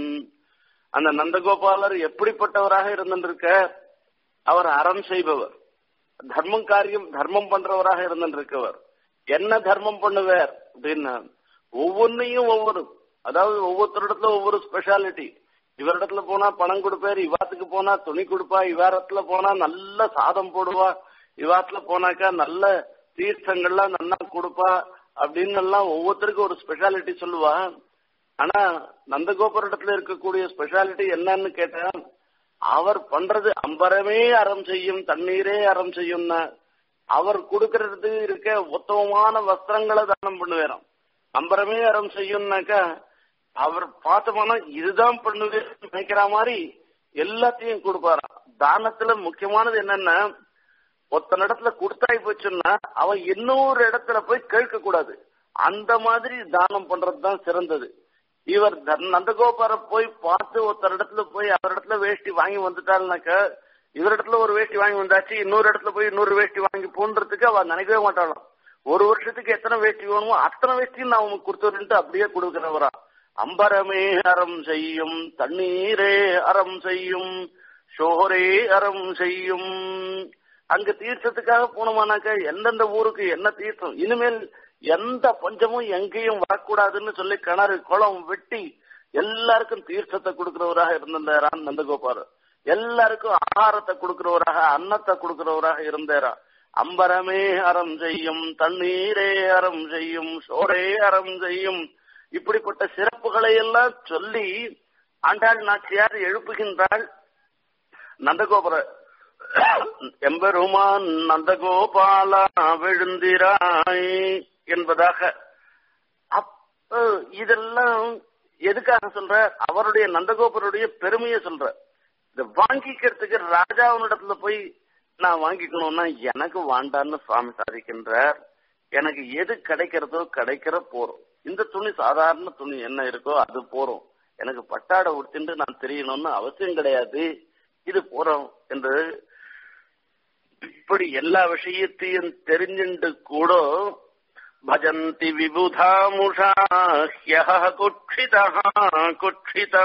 அந்த நந்தகோபாலர் எப்படிப்பட்டவராக இருந்திருக்க அவர் அறம் செய்பவர் தர்மம் காரியம் தர்மம் பண்றவராக இருந்திருக்கவர் என்ன தர்மம் பண்ணுவார் அப்படின்னா ஒவ்வொன்னையும் ஒவ்வொரு அதாவது ஒவ்வொருத்தரிடத்துல ஒவ்வொரு ஸ்பெஷாலிட்டி இவரிடத்துல போனா பணம் கொடுப்பாரு இவாத்துக்கு போனா துணி கொடுப்பா இவாரத்துல போனா நல்ல சாதம் போடுவா இவாத்துல போனாக்கா நல்ல தீர்த்தங்கள்லாம் நல்லா கொடுப்பா அப்படின்னு எல்லாம் ஒவ்வொருத்தருக்கும் ஒரு ஸ்பெஷாலிட்டி சொல்லுவா ஆனா நந்தகோபுர இடத்துல இருக்கக்கூடிய ஸ்பெஷாலிட்டி என்னன்னு கேட்டா அவர் பண்றது அம்பரமே அறம் செய்யும் தண்ணீரே அறம் செய்யும்னா அவர் கொடுக்கறது இருக்க உத்தமமான வஸ்திரங்களை தானம் பண்ணுவாராம் அம்பரமே அறம் செய்யும்னாக்கா அவர் பார்த்தோம்னா இதுதான் பண்ணுவேன் நினைக்கிற மாதிரி எல்லாத்தையும் கொடுப்பாராம் தானத்துல முக்கியமானது என்னன்னா ஒத்தன இடத்துல கொடுத்தாய் போச்சுன்னா அவன் இன்னொரு இடத்துல போய் கேட்க கூடாது அந்த மாதிரி தானம் பண்றதுதான் சிறந்தது இவர் நந்தகோபார போய் பார்த்து ஒருத்தர் இடத்துல போய் அவர் இடத்துல வேஷ்டி வாங்கி வந்துட்டாள்னாக்க இவரிடத்துல ஒரு வேஷ்டி வாங்கி வந்தாச்சு இன்னொரு இடத்துல போய் இன்னொரு வேஷ்டி வாங்கி போன்றதுக்கு அவ நினைக்கவே மாட்டாளாம் ஒரு வருஷத்துக்கு எத்தனை வேஷ்டி வேணுமோ அத்தனை வேஷ்டியும் நான் உனக்கு கொடுத்துருன்ட்டு அப்படியே கொடுக்கிறவரா அம்பரமே அறம் செய்யும் தண்ணீரே அறம் செய்யும் சோரே அறம் செய்யும் அங்க தீர்த்தத்துக்காக போனோமானாக்க எந்தெந்த ஊருக்கு என்ன தீர்த்தம் இனிமேல் எந்த பஞ்சமும் எங்கேயும் வரக்கூடாதுன்னு சொல்லி கிணறு குளம் வெட்டி எல்லாருக்கும் தீர்த்தத்தை கொடுக்கிறவராக இருந்திருந்தாராம் நந்தகோபால் எல்லாருக்கும் ஆகாரத்தை கொடுக்கிறவராக அன்னத்தை கொடுக்கிறவராக இருந்தாரா அம்பரமே அறம் செய்யும் தண்ணீரே அறம் செய்யும் சோரே அறம் செய்யும் இப்படிப்பட்ட சிறப்புகளை எல்லாம் சொல்லி ஆண்டாள் நாச்சியார் எழுப்புகின்றாள் நந்தகோபுர எம்பெருமான் நந்தகோபாலா விழுந்திராய் என்பதாக அப்ப இதெல்லாம் எதுக்காக சொல்ற அவருடைய நந்தகோபுருடைய பெருமையை சொல்ற இத வாங்கிக்கிறதுக்கு ராஜாவினிடத்துல போய் நான் வாங்கிக்கணும்னா எனக்கு வாண்டான்னு சுவாமி சாதிக்கின்றார் எனக்கு எது கிடைக்கிறதோ கிடைக்கிற போறோம் இந்த துணி சாதாரண துணி என்ன இருக்கோ அது போறோம் எனக்கு பட்டாடை உடுத்திட்டு நான் தெரியணும்னு அவசியம் கிடையாது இது போறோம் என்று இப்படி எல்லா விஷயத்தையும் தெரிஞ்சுட்டு கூட பஜந்தி விபுதாமுஷா குட்சிதா குட்சிதா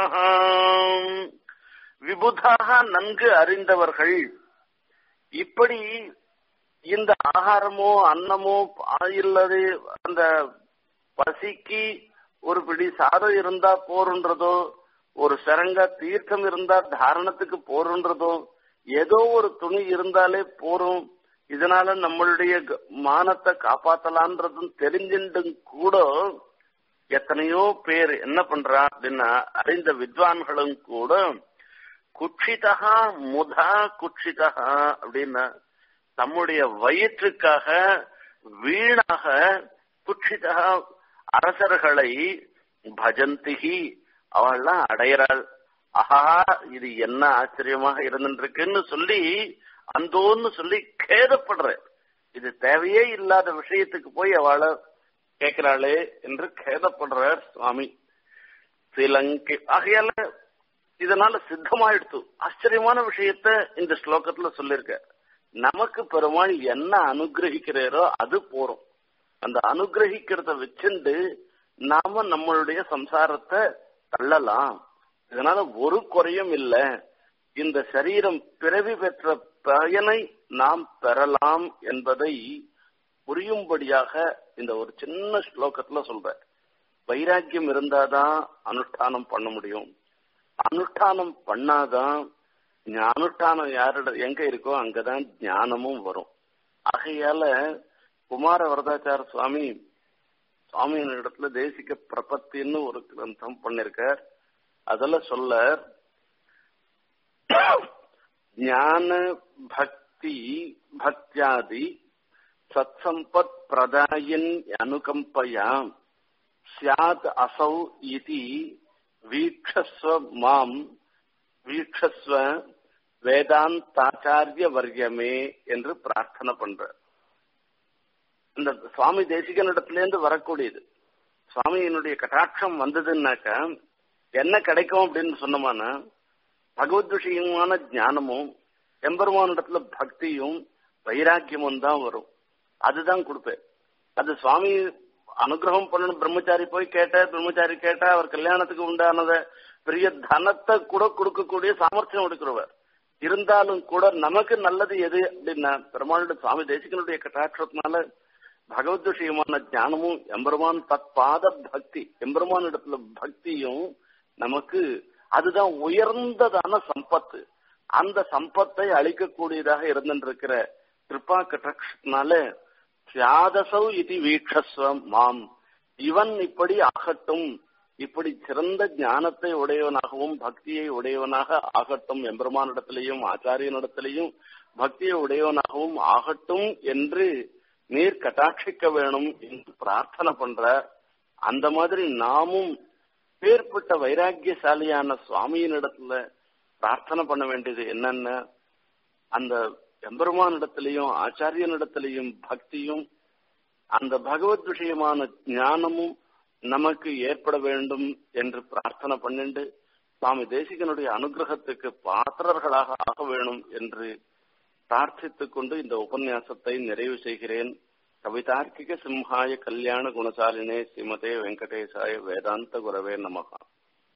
விபுதாக நன்கு அறிந்தவர்கள் இப்படி இந்த ஆகாரமோ அன்னமோ இல்லது அந்த பசிக்கு ஒரு பிடி சாதம் இருந்தா போருன்றதோ ஒரு சரங்க தீர்த்தம் இருந்தா தாரணத்துக்கு போருன்றதோ ஏதோ ஒரு துணி இருந்தாலே போரும் இதனால நம்மளுடைய மானத்தை காப்பாத்தலான்றதும் தெரிஞ்சுட்டும் கூட எத்தனையோ பேர் என்ன பண்றா அப்படின்னா அறிந்த வித்வான்களும் கூட குட்சிதா முதா குட்சிதா அப்படின்னா தம்முடைய வயிற்றுக்காக வீணாக குட்சிதா அரசர்களை பஜந்திகி அவள்லாம் அடையிறாள் ஆஹா இது என்ன ஆச்சரியமாக இருந்துருக்குன்னு சொல்லி அந்தோன்னு சொல்லி கேதப்படுற இது தேவையே இல்லாத விஷயத்துக்கு போய் அவளை கேட்கிறாளே என்று கேதப்படுறார் சுவாமி சிலங்கி ஆகையால இதனால சித்தமாயிடுத்து ஆச்சரியமான விஷயத்த இந்த ஸ்லோகத்துல சொல்லிருக்க நமக்கு பெருமாள் என்ன அனுகிரகிக்கிறாரோ அது போறோம் அந்த அனுகிரகிக்கிறத வச்சுண்டு நாம நம்மளுடைய சம்சாரத்தை தள்ளலாம் இதனால ஒரு குறையும் இல்ல இந்த சரீரம் பிறவி பெற்ற பயனை நாம் பெறலாம் என்பதை புரியும்படியாக இந்த ஒரு சின்ன ஸ்லோகத்துல சொல்ற வைராக்கியம் இருந்தாதான் அனுஷ்டானம் பண்ண முடியும் அனுஷ்டானம் பண்ணாதான் அனுஷ்டானம் யாரிட எங்க இருக்கோ அங்கதான் ஞானமும் வரும் ஆகையால குமார வரதாச்சார சுவாமி சுவாமியின் இடத்துல தேசிக பிரபத்தின்னு ஒரு கிரந்தம் பண்ணிருக்கார் அதுல சொல்ல ஞான பக்தி பக்தியாதி சத்சம்பத் பிரதாயின் அனுகம்பயாம் சியாத் அசௌ இதி வீக்ஷஸ்வ மாம் வீக்ஷஸ்வ வேதாந்தாச்சாரிய வர்யமே என்று பிரார்த்தனை பண்ற இந்த சுவாமி தேசிகனிடத்திலேருந்து வரக்கூடியது சுவாமியினுடைய கட்டாட்சம் வந்ததுன்னாக்க என்ன கிடைக்கும் அப்படின்னு சொன்னோம்னா பகவத் விஷயமான ஞானமும் எம்பெருமானிடத்துல பக்தியும் வைராக்கியமும் தான் வரும் அதுதான் கொடுப்பேன் அது சுவாமி அனுகிரகம் பண்ணணும் பிரம்மச்சாரி போய் கேட்ட பிரம்மச்சாரி கேட்டா அவர் கல்யாணத்துக்கு உண்டானத பெரிய தனத்தை கூட கொடுக்கக்கூடிய சாமர்த்தியம் எடுக்கிறவர் இருந்தாலும் கூட நமக்கு நல்லது எது அப்படின்னா பெருமாளுடைய சுவாமி தேசிகனுடைய கட்டாட்சத்தினால பகவத் விஷயமான ஞானமும் எம்பெருமான் தற்பாத பக்தி எம்பெருமான் இடத்துல பக்தியும் நமக்கு அதுதான் உயர்ந்ததான சம்பத்து அந்த சம்பத்தை அளிக்கக்கூடியதாக இருந்திருக்கிற கிருப்பா கட்டாட்சத்தினால சியாதசௌ இது வீக்ஷஸ்வம் மாம் இவன் இப்படி ஆகட்டும் இப்படி சிறந்த ஞானத்தை உடையவனாகவும் பக்தியை உடையவனாக ஆகட்டும் எம்பெருமானிடத்திலையும் ஆச்சாரியனிடத்திலையும் பக்தியை உடையவனாகவும் ஆகட்டும் என்று நீர் கட்டாட்சிக்க வேணும் என்று பிரார்த்தனை பண்ற அந்த மாதிரி நாமும் பேர்பட்ட வைராக்கியசாலியான சுவாமியினிடத்துல பிரார்த்தனை பண்ண வேண்டியது என்னென்ன அந்த எம்பெருமானிடத்திலையும் ஆச்சாரியனிடத்திலையும் பக்தியும் அந்த பகவத் விஷயமான ஞானமும் நமக்கு ஏற்பட வேண்டும் என்று பிரார்த்தனை பண்ணிண்டு சுவாமி தேசிகனுடைய அனுகிரகத்துக்கு பாத்திரர்களாக ஆக வேணும் என்று பிரார்த்தித்துக் கொண்டு இந்த உபன்யாசத்தை நிறைவு செய்கிறேன் கவிதார்க்கிக சிம்ஹாய கல்யாண குணசாலினே ஸ்ரீமதே வெங்கடேசாய வேதாந்த குரவே நமகா